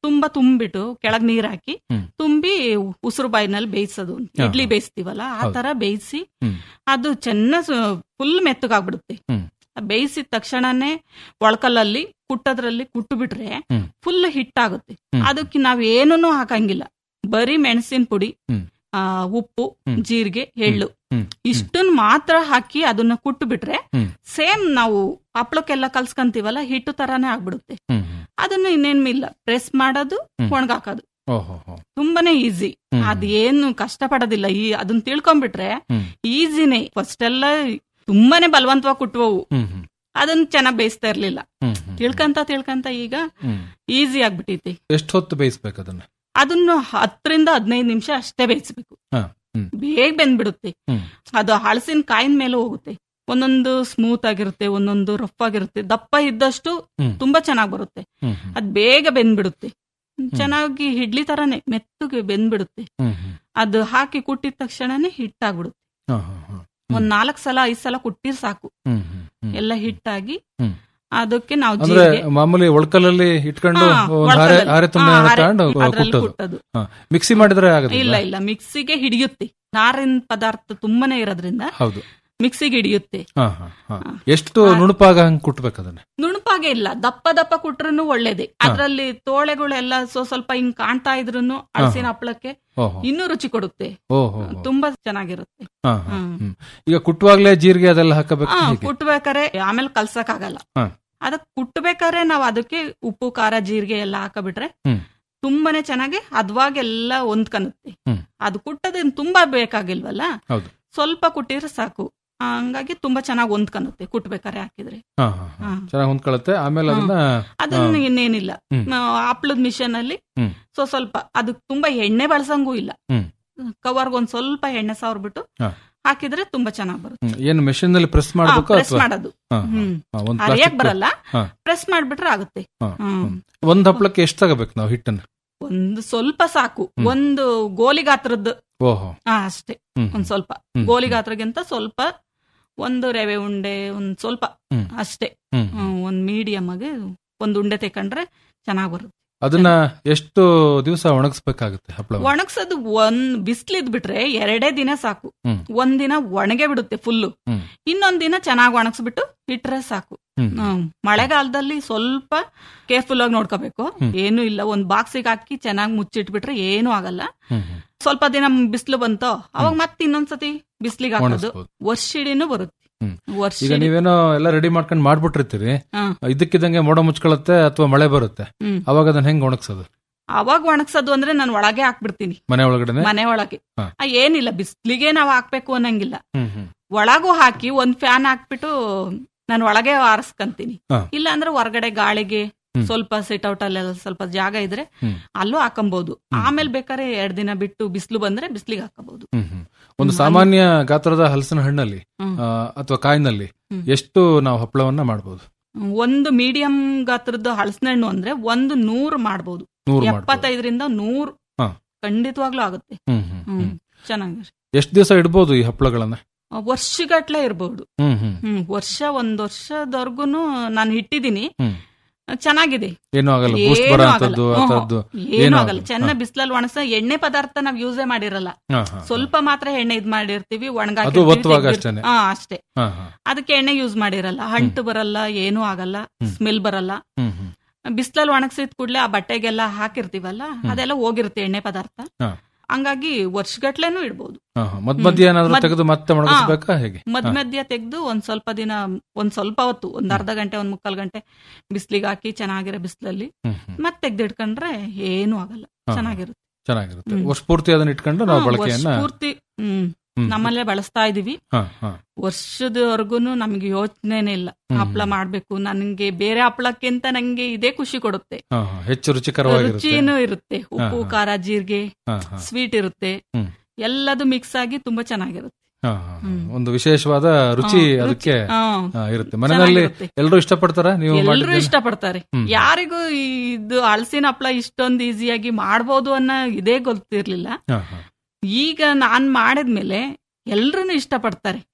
ತುಂಬಾ ತುಂಬಿಟ್ಟು ಕೆಳಗ್ ನೀರ್ ಹಾಕಿ ಹ್ಮ್. ತುಂಬಿ ಉಸಿರು ಬಾಯಿನಲ್ಲಿ ಬೇಯಿಸೋದು ಹಾ, ಇಡ್ಲಿ ಹಾ. ಬೇಯಿಸ್ತೀವಲ್ಲ ಆ ಹೌದು. ತರ ಬೇಯಿಸಿ ಹ್ಮ್. ಅದು ಚೆನ್ನಾಗಿ ಫುಲ್ ಮೆತ್ತಗಾಗ್ಬಿಡುತ್ತೆ ಹ್ಮ್. ಬೇಯಿಸಿದ ತಕ್ಷಣನೇ ಒಳಕಲ್ಲಲ್ಲಿ ಕುಟ್ಟದ್ರಲ್ಲಿ ಕುಟ್ಟು ಬಿಟ್ರೆ ಹ್ಮ್. ಫುಲ್ ಹಿಟ್ಟಾಗುತ್ತೆ ಹ್ಮ್. ಅದಕ್ಕೆ ನಾವ್ ಏನನ್ನೂ ಹಾಕಂಗಿಲ್ಲ ಬರೀ ಮೆಣಸಿನ ಪುಡಿ ಹ್ಮ್. ಆ, ಉಪ್ಪು ಹ್ಮ್. ಜೀರಿಗೆ ಎಳ್ಳು ಹ್ಮ್. ಇಷ್ಟನ್ ಮಾತ್ರ ಹಾಕಿ ಅದನ್ನ ಕುಟ್ಟು ಬಿಟ್ರೆ ಹ್ಮ್. ಸೇಮ್ ನಾವು ಹಪ್ಳಕ್ಕೆಲ್ಲ ಕಲ್ಸ್ಕಂತೀವಲ್ಲ ಹಿಟ್ಟು ತರಾನೇ ಆಗ್ಬಿಡುತ್ತೆ ಹ್ಮ್ ಹ್ಮ್. ಅದನ್ನ ಇನ್ನೇನ್ ಇಲ್ಲ ಪ್ರೆಸ್ ಮಾಡೋದು ಹ್ಮ್. ಒಣಗಾಕೋದು ಓಹೋ ಹೋ. ತುಂಬಾನೇ ಈಸಿ ಹ್ಮ್. ಅದೇನು ಕಷ್ಟ ಪಡೋದಿಲ್ಲ ಈ ಅದನ್ನ ತಿಳ್ಕೊಂಡ್ಬಿಟ್ರೆ ಹ್ಮ್. ಈಸಿನೇ ಫಸ್ಟ್ ಎಲ್ಲ ತುಂಬಾನೇ ಬಲವಂತವಾಗಿ ಕುಟ್ಟುವವು ಹ್ಮ್ ಹ್ಮ್. ಅದನ್ನ ಚೆನ್ನಾಗ್ ಬೇಯಿಸ್ತಾ ಇರ್ಲಿಲ್ಲ ಹ್ಮ್ ಹ್ಮ್. ತಿಳ್ಕಂತ ತಿಳ್ಕಂತ ಈಗ ಹ್ಮ್. ಈಸಿ ಆಗ್ಬಿಟ್ಟೈತಿ ಎಷ್ಟು ಹೊತ್ತು ಬೇಯಿಸ್ಬೇಕು ಅದನ್ನ ಅದನ್ನು ಹತ್ತರಿಂದ ಹದಿನೈದು ನಿಮಿಷ ಅಷ್ಟೇ ಬೇಯಿಸ್ಬೇಕು ಹಾ ಹ್ಮ್ ಬೇಗ ಬೆಂದ್ಬಿಡುತ್ತೆ ಹ್ಮ್. ಅದು ಹಳಸಿನ ಕಾಯಿನ ಮೇಲೆ ಹೋಗುತ್ತೆ ಒಂದೊಂದು ಸ್ಮೂತ್ ಆಗಿರುತ್ತೆ ಒಂದೊಂದು ರಫ್ ಆಗಿರುತ್ತೆ ದಪ್ಪ ಇದ್ದಷ್ಟು ಹ್ಮ್. ತುಂಬಾ ಚೆನ್ನಾಗ್ ಬರುತ್ತೆ ಹ್ಮ್ ಹ್ಮ್. ಅದ್ ಬೇಗ ಬೆಂದ್ಬಿಡುತ್ತೆ ಚೆನ್ನಾಗಿ ಇಡ್ಲಿ ತರಾನೇ ಮೆತ್ತಗೆ ಬೆಂದ್ಬಿಡುತ್ತೆ ಹ್ಮ್ ಹ್ಮ್. ಅದು ಹಾಕಿ ಕುಟ್ಟಿದ ತಕ್ಷಣನೇ ಹಿಟ್ಟಾಗ್ಬಿಡುತ್ತೆ ಹಾ, ಹಾ, ಹಾ. ಒಂದ್ ನಾಲ್ಕ್ ಸಲ ಐದ್ ಸಲ ಕುಟ್ಟಿರ್ ಸಾಕು ಹ್ಮ್ ಹ್ಮ್ ಹ್ಮ್. ಎಲ್ಲ ಹಿಟ್ಟಾಗಿ ಹ್ಮ್. ಅದಕ್ಕೆ ನಾವು ಅಂದ್ರೆ ಜೀರಿಗೆ ಮಾಮೂಲಿ ಒಳ್ಕಲ್ಲಲ್ಲಿ ಇಟ್ಕೊಂಡು ಹಾ, ಒಂದ್ ಹಾರೆ ಒಳ್ಕಲ್ಲಲ್ಲಿ. ಹಾರೆ ತುಂಬ ಹಾ, ಹಾರೆ- ತಗೊಂಡು ಅದ್ರಲ್ಲಿ ಕುಟ್ಟೋದು ಕುಟ್ಟೋದು. ಹಾ. ಮಿಕ್ಸಿ ಮಾಡಿದ್ರೆ ಆಗುತ್ತೆ ಇಲ್ಲ ಇಲ್ಲ ಮಿಕ್ಸಿಗೆ ಹಿಡಿಯುತ್ತೆ ನಾರಿನ ಪದಾರ್ಥ ತುಂಬಾನೇ ಇರೋದ್ರಿಂದ ಹೌದು ಮಿಕ್ಸಿಗೆ ಹಿಡಿಯುತ್ತೆ ಹಾ ಹಾ ಹಾ ಎಷ್ಟು ನುಣುಪಾಗ ಹಂಗ್ ಕುಟ್ಬೇಕು ಅದನ್ನ ನುಣುಪಾಗೆ ಇಲ್ಲ ದಪ್ಪ ದಪ್ಪ ಕುಟ್ರು ಒಳ್ಳೇದೇ ಅದ್ರಲ್ಲಿ ತೋಳೆಗಳೆಲ್ಲ ಸೊ ಸ್ವಲ್ಪ ಹಿಂಗ್ ಕಾಣ್ತಾ ಇದ್ರು ಹಳಸಿನ ಹಪ್ಪಳಕ್ಕೆ ಓಹೋ ಇನ್ನೂ ರುಚಿ ಕೊಡುತ್ತೆ ಓಹೋ ತುಂಬಾ ಚೆನ್ನಾಗಿರುತ್ತೆ ಹಾ ಹಾ ಹ್ಮ್. ಈಗ ಕುಟ್ಟುವಾಗ್ಲೇ ಜೀರಿಗೆ ಅದೆಲ್ಲ ಹಾಕಬೇಕು ಹಾ ಹೀಗೆ ಕುಟ್ಬೇಕಾರೆ ಆಮೇಲೆ ಕಲ್ಸಕ್ ಆಗಲ್ಲ ಹಾ. ಅದಕ್ ಕುಟ್ಬೇಕಾದ್ರೆ ನಾವ್ ಅದಕ್ಕೆ ಉಪ್ಪು ಖಾರ ಜೀರಿಗೆ ಎಲ್ಲ ಹಾಕಬಿಟ್ರೆ ಹ್ಮ್. ತುಂಬಾನೇ ಚೆನ್ನಾಗಿ ಹದ್ವಾಗೆಲ್ಲ ಹೊಂದ್ಕನುತ್ತೆ ಹ್ಮ್. ಅದು ಕುಟ್ಟದೇನ್ ತುಂಬಾ ಬೇಕಾಗಿಲ್ವಲ್ಲ ಹೌದು ಸ್ವಲ್ಪ ಕುಟ್ಟಿದ್ರೆ ಸಾಕು ಹಂಗಾಗಿ ತುಂಬಾ ಚೆನ್ನಾಗಿ ಹೊಂದ್ಕನುತ್ತೆ ಕುಟ್ಬೇಕಾರೆ ಹಾಕಿದ್ರೆ ಹಾ ಹಾ ಹಾ. ಹಾ. ಚೆನ್ನಾಗಿ ಹೊಂದ್ಕೊಳತ್ತೆ ಆಮೇಲೆ ಅದನ್ನ ಅದನ್ನ ಹಾ. ಇನ್ನೇನಿಲ್ಲ ಹ್ಮ್. ಹಪ್ಳದ ಮಿಷನ್ ಅಲ್ಲಿ ಹ್ಮ್. ಸೊ ಸ್ವಲ್ಪ ಅದಕ್ ತುಂಬಾ ಎಣ್ಣೆ ಬಳಸಂಗೂ ಇಲ್ಲ ಹ್ಮ್. ಕವರ್ಗ್ ಒಂದ್ ಸ್ವಲ್ಪ ಎಣ್ಣೆ ಸಾವ್ರ್ಬಿಟ್ಟು ಹಾ. ಹಾಕಿದ್ರೆ ತುಂಬಾ ಚೆನ್ನಾಗ್ ಬರುತ್ತೆ ಹ್ಮ್. ಏನು ಮೆಷಿನ್ ನಲ್ಲಿ ಪ್ರೆಸ್ ಮಾಡ್ಬೇಕು ಪ್ರೆಸ್ ಅಥವಾ ಮಾಡೋದು ಹಾ, ಹಾ. ಹ್ಮ್ ಹಾ, ಒಂದ್ ಅರಿಯಕ್ plastic ಬರಲ್ಲ ಹಾ. ಪ್ರೆಸ್ ಮಾಡ್ಬಿಟ್ರೆ ಆಗುತ್ತೆ ಹಾ, ಹ್ಮ್. ಹ್ಮ್. ಒಂದ್ ಹಪ್ಳಕ್ಕೆ ಎಷ್ಟು ತಗೋಬೇಕು ನಾವು ಹಿಟ್ಟನ್ನ ಒಂದು ಸ್ವಲ್ಪ ಸಾಕು ಹ್ಮ್. ಒಂದು ಗೋಲಿ ಗಾತ್ರದ್ದು ಓಹೋ ಹಾ ಅಷ್ಟೇ ಹ್ಮ್. ಒಂದ್ ಸ್ವಲ್ಪ ಹ್ಮ್. ಗೋಲಿ ಗಾತ್ರಗಿಂತ ಸ್ವಲ್ಪ ಒಂದು ರವೆ ಉಂಡೆ ಒಂದ್ ಸ್ವಲ್ಪ ಹ್ಮ್. ಅಷ್ಟೇ ಹ್ಮ್. ಹ್ಮ್, ಒಂದ್ ಮೀಡಿಯಂ ಆಗಿ ಒಂದ್ ಉಂಡೆ ತೆಕೊಂಡ್ರೆ ಚೆನ್ನಾಗ್ ಬರುತ್ತೆ ಅದನ್ನ ಎಷ್ಟು ದಿವಸ ಒಣಗಿಸ್ಬೇಕಾಗುತ್ತೆ ಹಪ್ಪಳ ಒಣಗ್ಸೋದು ಒಂದ್ ಬಿಸ್ಲಿದ್ ಬಿಟ್ರೆ ಎರಡೇ ದಿನ ಸಾಕು ಹ್ಮ್. ಒಂದ್ ದಿನ ಒಣಗೆ ಬಿಡುತ್ತೆ ಫುಲ್ಲು ಹ್ಮ್. ಇನ್ನೊಂದ್ ದಿನ ಚೆನ್ನಾಗಿ ಒಣಗಿಸ್ಬಿಟ್ಟು ಇಟ್ರೆ ಸಾಕು ಹ್ಮ್. ಹ್ಮ್. ಮಳೆಗಾಲದಲ್ಲಿ ಸ್ವಲ್ಪ ಕೇರ್ಫುಲ್ ಆಗಿ ನೋಡ್ಕೋಬೇಕು ಹ್ಮ್. ಏನು ಇಲ್ಲ ಒಂದ್ ಬಾಕ್ಸಿಗೆ ಹಾಕಿ ಚೆನ್ನಾಗಿ ಮುಚ್ಚಿಟ್ಬಿಟ್ರೆ ಏನು ಆಗಲ್ಲ ಹ್ಮ್, ಹ್ಮ್. ಸ್ವಲ್ಪ ದಿನ ಬಿಸಿಲು ಬಂತೋ ಅವಾಗ ಮತ್ತೆ ಇನ್ನೊಂದ್ಸತಿ ಬಿಸ್ಲಿಗೆ ಹಾಕೋದು ಒಣಗಿಸ್ಬೋದು. ವರ್ಷಿಡಿನೂ ಬರುತ್ತೆ ಹ್ಮ್. ವರ್ಷ ಈಗ ನೀವೇನೋ ಎಲ್ಲ ರೆಡಿ ಮಾಡ್ಕೊಂಡು ಮಾಡ್ಬಿಟ್ಟಿರ್ತೀರಿ ಹಾ. ಇದಕ್ಕಿದಂಗೆ ಮೋಡ ಮುಚ್ಕೊಳತ್ತೆ ಅಥವಾ ಮಳೆ ಬರುತ್ತೆ ಹ್ಮ್. ಅವಾಗ ಅದನ್ನ ಹೆಂಗ್ ಒಣಗ್ಸೋದು ಅವಾಗ ಒಣಗ್ಸೋದು ಅಂದ್ರೆ ನಾನು ಒಳಗೆ ಹಾಕ್ಬಿಡ್ತೀನಿ ಮನೆ ಒಳಗಡೆ ಮನೆ ಒಳಗೆ ಹಾ. ಆ, ಏನಿಲ್ಲ ಬಿಸ್ಲಿಗೆ ನಾವ್ ಹಾಕ್ಬೇಕು ಅನ್ನಂಗಿಲ್ಲ ಹ್ಮ್ ಹ್ಮ್ ಒಳಗೂ ಹಾಕಿ ಒಂದ್ ಫ್ಯಾನ್ ಹಾಕ್ಬಿಟ್ಟು ನಾನು ಒಳಗೆ ಆರಿಸ್ಕಂತೀನಿ ಹಾ. ಇಲ್ಲ ಅಂದ್ರೆ ಹೊರಗಡೆ ಗಾಳಿಗೆ ಹ್ಮ್. ಸ್ವಲ್ಪ ಸಿಟ್ ಔಟ್ ಅಲ್ಲೆಲ್ಲ ಸ್ವಲ್ಪ ಜಾಗ ಇದ್ರೆ ಹ್ಮ್. ಅಲ್ಲೂ ಹಾಕಬಹುದು ಆಮೇಲೆ ಬೇಕಾದ್ರೆ ಎರಡ್ ದಿನ ಬಿಟ್ಟು ಬಿಸಿಲು ಬಂದ್ರೆ ಬಿಸ್ಲಿಗೆ ಹಾಕಬಹುದು ಹ್ಮ್ ಹ್ಮ್. ಒಂದು ಹ್ಮ್, ಸಾಮಾನ್ಯ ಗಾತ್ರದ ಹಲಸಿನ ಹಣ್ಣಲ್ಲಿ ಹ್ಮ್. ಆ, ಅಥವಾ ಕಾಯಿನಲ್ಲಿ ಹ್ಮ್. ಎಷ್ಟು ನಾವು ಹಪ್ಪಳವನ್ನ ಮಾಡಬಹುದು ಒಂದು ಮೀಡಿಯಂ ಗಾತ್ರದ್ದು ಹಳಸಿನ ಹಣ್ಣು ಅಂದ್ರೆ ಒಂದು ನೂರು ಮಾಡ್ಬೋದು ನೂರು ಮಾಡ್ಬೋದು ಎಪ್ಪತ್ತೈದರಿಂದ ನೂರು ಹಾ. ಖಂಡಿತವಾಗ್ಲೂ ಆಗುತ್ತೆ ಹ್ಮ್ ಹ್ಮ್ ಹ್ಮ್ ಹ್ಮ್. ಚೆನ್ನಾಗಿ ಎಷ್ಟು ದಿವಸ ಇಡ್ಬೋದು ಈ ಹಪ್ಪಳಗಳನ್ನ ವರ್ಷಗಟ್ಲೆ ಇರ್ಬಹುದು ಹ್ಮ್ ಹ್ಮ್ ಹ್ಮ್ ವರ್ಷ ಒಂದ್ ವರ್ಷದವರ್ಗುನು ನಾನು ಇಟ್ಟಿದ್ದೀನಿ ಹ್ಮ್ ಚೆನ್ನಾಗಿದೆ ಏನೂ ಆಗಲ್ಲ ಬೂಸ್ಟ್ ಏನೂ ಬರೋ ಆಗಲ್ಲ. ಅಂತದ್ದು ಹ್ಮ್, ಅಂತದ್ದು ಏನೂ ಆಗಲ್ಲ ಚೆನ್ನಾಗಿ ಬಿಸಿಲಲ್ಲಿ ಒಣಸ ಎಣ್ಣೆ ಪದಾರ್ಥ ನಾವ್ ಯೂಸೇ ಮಾಡಿರಲ್ಲ ಹಾ, ಹಾ, ಸ್ವಲ್ಪ ಮಾತ್ರ ಎಣ್ಣೆ ಇದ್ ಮಾಡಿರ್ತೀವಿ ಒಣಗಾಕಿ ಅದು ಒತ್ತುವಾಗ ಅಷ್ಟೇನೆ. ಹಾ ಅಷ್ಟೇ ಹಾ, ಹಾ. ಅದಕ್ಕೆ ಎಣ್ಣೆ ಯೂಸ್ ಮಾಡಿರಲ್ಲ ಅಂಟು ಬರಲ್ಲ ಏನೂ ಆಗಲ್ಲ ಸ್ಮೆಲ್ ಬರಲ್ಲ ಹ್ಮ್ ಹ್ಮ್ ಬಿಸಿಲಲ್ಲಿ ಒಣಗಿಸಿದ ಕೂಡಲೇ ಆ ಬಟ್ಟೆಗೆಲ್ಲ ಹಾಕಿರ್ತೀವಲ್ಲ ಅದೆಲ್ಲ ಹೋಗಿರುತ್ತೆ ಎಣ್ಣೆ ಪದಾರ್ಥ ಹಾ. ಹಂಗಾಗಿ ವರ್ಷಗಟ್ಲೆನೂ ಇಡ್ಬೋದು ಹಾ, ಹಾ. ಮಧ್ಯ ಮಧ್ಯ ಏನಾದ್ರು ಮದ್- ತೆಗೆದು ಮತ್ತೆ ಒಣಗಿಸ್ಬೇಕಾ ಹೇಗೆ ಮಧ್ಯ ಹಾ. ಮಧ್ಯ ತೆಗೆದು ಒಂದ್ ಸ್ವಲ್ಪ ದಿನ ಒಂದ್ ಸ್ವಲ್ಪ ಹೊತ್ತು ಒಂದ್ ಅರ್ಧ ಗಂಟೆ ಒಂದ್ ಮುಕ್ಕಾಲ್ ಗಂಟೆ ಬಿಸ್ಲಿಗೆ ಹಾಕಿ ಚೆನ್ನಾಗಿರೋ ಬಿಸಿಲಲ್ಲಿ ಹ್ಮ್, ಹ್ಮ್. ಮತ್ತೆ ತೆಗ್ದಿಟ್ಕೊಂಡ್ರೆ ಏನೂ ಆಗಲ್ಲ ಹಾ. ಚೆನ್ನಾಗಿರುತ್ತೆ ಚೆನ್ನಾಗಿರುತ್ತೆ ಹ್ಮ್. ವರ್ಷ ಪೂರ್ತಿ ಅದನ್ನ ಇಟ್ಕೊಂಡು ನಾವು ಹಾ, ಬಳಕೆಯನ್ನ ವರ್ಷ ಪೂರ್ತಿ ಹ್ಮ್ ಹ್ಮ್. ನಮ್ಮಲ್ಲೇ ಬಳಸ್ತಾ ಇದೀವಿ ಹಾ, ಹಾ. ವರ್ಷದವರೆಗೂನು ನಮ್ಗೆ ಯೋಚನೆನೇ ಇಲ್ಲ ಹ್ಮ್. ಹಪ್ಳ ಮಾಡ್ಬೇಕು ನನ್ಗೆ ಬೇರೆ ಹಪ್ಳಕ್ಕಿಂತ ನಂಗೆ ಇದೇ ಖುಷಿ ಕೊಡುತ್ತೆ ಹಾ, ಹಾ. ಹೆಚ್ಚು ರುಚಿಕರವಾಗಿರುತ್ತೆ ರುಚಿನೂ ಇರುತ್ತೆ ಉಪ್ಪು ಹಾ. ಖಾರ ಜೀರಿಗೆ ಹಾ, ಹಾ. ಸ್ವೀಟ್ ಇರುತ್ತೆ ಹ್ಮ್. ಎಲ್ಲದು ಮಿಕ್ಸ್ ಆಗಿ ತುಂಬಾ ಚೆನ್ನಾಗಿರುತ್ತೆ ಹಾ, ಹಾ, ಹಾ. ಒಂದು ವಿಶೇಷವಾದ ರುಚಿ ಹಾ, ರುಚಿ. ಅದಕ್ಕೆ ಹಾ. ಹಾ, ಇರುತ್ತೆ ಮನೆಯಲ್ಲಿ ಚೆನ್ನಾಗಿರುತ್ತೆ. ಎಲ್ಲರೂ ಇಷ್ಟಪಡ್ತಾರ ನೀವು ಎಲ್ಲರೂ ಮಾಡಿದ್ದನ್ನ? ಇಷ್ಟಪಡ್ತಾರೆ ಹ್ಮ್. ಯಾರಿಗೂ ಇದು ಹಲಸಿನ ಹಪ್ಳ ಇಷ್ಟೊಂದು ಈಸಿಯಾಗಿ ಮಾಡ್ಬೋದು ಅನ್ನೋ ಇದೇ ಗೊತ್ತಿರ್ಲಿಲ್ಲ ಹಾ, ಹಾ. ಈಗ ನಾನ್ ಮಾಡಿದ್ಮೇಲೆ ಎಲ್ರೂ ಇಷ್ಟಪಡ್ತಾರೆ ಹ್ಮ್, ಹ್ಮ್.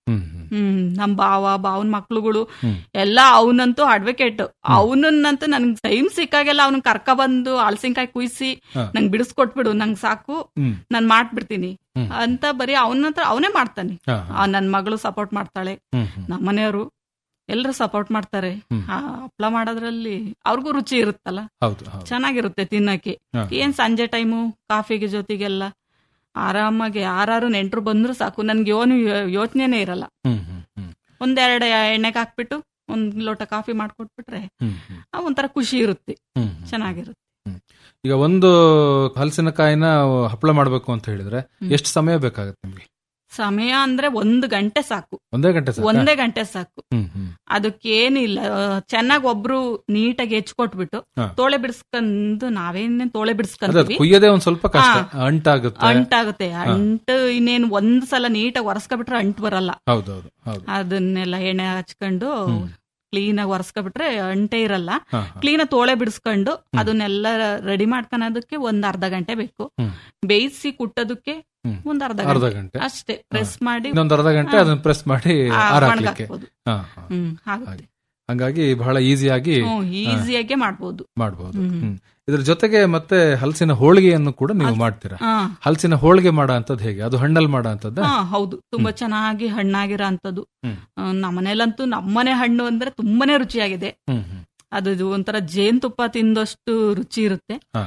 ಹ್ಮ್ ನಮ್ ಬಾವ ಬಾವನ್ ಮಕ್ಳುಗಳು ಹ್ಮ್. ಎಲ್ಲ ಅವನಂತೂ ಅಡ್ವೊಕೇಟ್ ಅವನನ್ನಂತೂ ನನ್ಗೆ ಟೈಮ್ ಸಿಕ್ಕಾಗೆಲ್ಲ ಅವ್ನ ಕರ್ಕ ಬಂದು ಹಲಸಿನಕಾಯಿ ಕುಯ್ಸಿ ಹಾ. ನಂಗ್ ಬಿಡಿಸ್ಕೊಟ್ಬಿಡು ನಂಗ್ ಸಾಕು ಹ್ಮ್. ನಾನ್ ಮಾಡ್ಬಿಡ್ತೀನಿ ಹ್ಮ್. ಅಂತ ಬರೀ ಅವನ ಹತ್ರ ಅವನೇ ಮಾಡ್ತಾನೆ ಹಾ, ಆ, ನನ್ ಮಗಳು ಸಪೋರ್ಟ್ ಮಾಡ್ತಾಳೆ ಹ್ಮ್, ಹ್ಮ್. ನಮ್ಮ ಮನೆಯವರು ಎಲ್ಲರೂ ಸಪೋರ್ಟ್ ಮಾಡ್ತಾರೆ ಹ್ಮ್. ಆ, ಹಪ್ಳ ಮಾಡೋದ್ರಲ್ಲಿ ಅವ್ರಿಗೂ ರುಚಿ ಇರುತ್ತಲ್ಲ ಹೌದು ಹೌದು ಚೆನ್ನಾಗಿರುತ್ತೆ ತಿನ್ನಕ್ಕೆ ಹಾ. ಏನ್ ಸಂಜೆ ಟೈಮು ಕಾಫಿಗೆ ಜೊತೆಗೆಲ್ಲ ಆರಾಮಾಗಿ ಯಾರು ನೆಂಟ್ರು ಬಂದ್ರು ಸಾಕು ನನ್ಗೆ ಏನು ಯೋಚನೆನೇ ಇರಲ್ಲ ಹ್ಮ್ ಹ್ಮ್ ಹ್ಮ್ ಒಂದೆರಡು ಎಣ್ಣೆಗೆ ಹಾಕ್ಬಿಟ್ಟು ಒಂದ್ ಲೋಟ ಕಾಫಿ ಮಾಡ್ಕೊಟ್ಬಿಟ್ರೆ ಹ್ಮ್ ಹ್ಮ್ ಆ ಒಂಥರ ಖುಷಿ ಇರುತ್ತೆ ಹ್ಮ್ ಹ್ಮ್. ಚೆನ್ನಾಗಿರುತ್ತೆ ಈಗ ಒಂದು ಹಲಸಿನಕಾಯಿನ ಹಪ್ಪಳ ಮಾಡ್ಬೇಕು ಅಂತ ಹೇಳಿದ್ರೆ ಹ್ಮ್. ಎಷ್ಟು ಸಮಯ ಬೇಕಾಗುತ್ತೆ ನಿಮ್ಗೆ ಸಮಯ ಅಂದ್ರೆ ಒಂದು ಗಂಟೆ ಸಾಕು ಒಂದೇ ಗಂಟೆ ಸಾಕಾ? ಒಂದೇ ಗಂಟೆ ಸಾಕು ಹ್ಮ್ ಹ್ಮ್ ಅದಕ್ಕೇನಿಲ್ಲ ಚೆನ್ನಾಗಿ ಒಬ್ರು ನೀಟಾಗಿ ಹೆಚ್ಕೊಟ್ಬಿಟ್ಟು ಹಾ. ತೋಳೆ ಬಿಡಿಸ್ಕೊಂಡು ನಾವೇನೇನ್ ತೋಳೆ ಅದೇ ಅದು ಬಿಡಿಸ್ಕೊಂತೀವಿ ಕುಯ್ಯದೇ ಒಂದ್ ಸ್ವಲ್ಪ ಕಷ್ಟ ಹಾ. ಅಂಟಾಗುತ್ತೆ ಅಂಟಾಗುತ್ತೆ ಅಂಟು ಇನ್ನೇನು ಒಂದ್ ಸಲ ನೀಟಾಗಿ ಒರೆಸ್ಕೊಬಿಟ್ರೆ ಅಂಟು ಬರಲ್ಲ ಹೌದೌದು ಹೌದು ಅದನ್ನೆಲ್ಲ ಎಣ್ಣೆ ಹಚ್ಕೊಂಡು ಹ್ಮ್. ಕ್ಲೀನ್ ಆಗಿ ಒರೆಸ್ಕೊಬಿಟ್ರೆ ಅಂಟೆ ಇರಲ್ಲ ಹಾ, ಹಾ. ಕ್ಲೀನ್ ತೋಳೆ ಬಿಡಿಸ್ಕೊಂಡು ಅದನ್ನೆಲ್ಲ ರೆಡಿ ಮಾಡ್ಕೊಳೋದಕ್ಕೆ ಒಂದ್ ಅರ್ಧ ಗಂಟೆ ಬೇಕು ಹ್ಮ್. ಬೇಯಿಸಿ ಕುಟ್ಟೋದಕ್ಕೆ ಹ್ಮ್. ಒಂದ್ ಅರ್ಧ ಅರ್ಧ ಗಂಟೆ ಗಂಟೆ ಅಷ್ಟೇ ಪ್ರೆಸ್ ಮಾಡಿ ಇನ್ನೊಂದ್ ಅರ್ಧ ಗಂಟೆ ಹಾ. ಅದನ್ನ ಪ್ರೆಸ್ ಮಾಡಿ ಆ, ಆರಾಕ್ಲಿಕ್ಕೆ ಒಣಗಾಕ್ಬೋದು. ಹಾ, ಹಾ. ಹ್ಮ್ ಆಗುತ್ತೆ ಹಂಗಾಗಿ ಬಹಳ ಈಸಿಯಾಗಿ ಹ್ಮ್ ಈಸಿಯಾಗೆ ಮಾಡ್ಬೋದು ಮಾಡಬಹುದು ಹ್ಮ್. ಇದ್ರ ಜೊತೆಗೆ ಮತ್ತೆ ಹಲಸಿನ ಹೋಳಿಗೆಯನ್ನು ಕೂಡ ನೀವು ಮಾಡ್ತೀರಾ ಹಾ ಹಲಸಿನ ಹೋಳಿಗೆ ಮಾಡೋ ಅಂತದ್ ಹೇಗೆ ಅದು ಹಣ್ಣಲ್ಲಿ ಮಾಡೋ ಅಂತದ್ದ ಹಾ ಹೌದು ತುಂಬಾ ಚೆನ್ನಾಗಿ ಹಣ್ಣಾಗಿರೋ ಅಂತದ್ದು ಹ್ಮ್. ನಮ್ಮನೇಲಂತೂ ನಮ್ಮನೆ ಹಣ್ಣು ಅಂದ್ರೆ ತುಂಬಾನೇ ರುಚಿಯಾಗಿದೆ ಹ್ಮ್ ಹ್ಮ್ ಅದು ಇದು ಒಂಥರ ಜೇನುತುಪ್ಪ ತಿಂದಷ್ಟು ರುಚಿ ಇರುತ್ತೆ ಹಾ.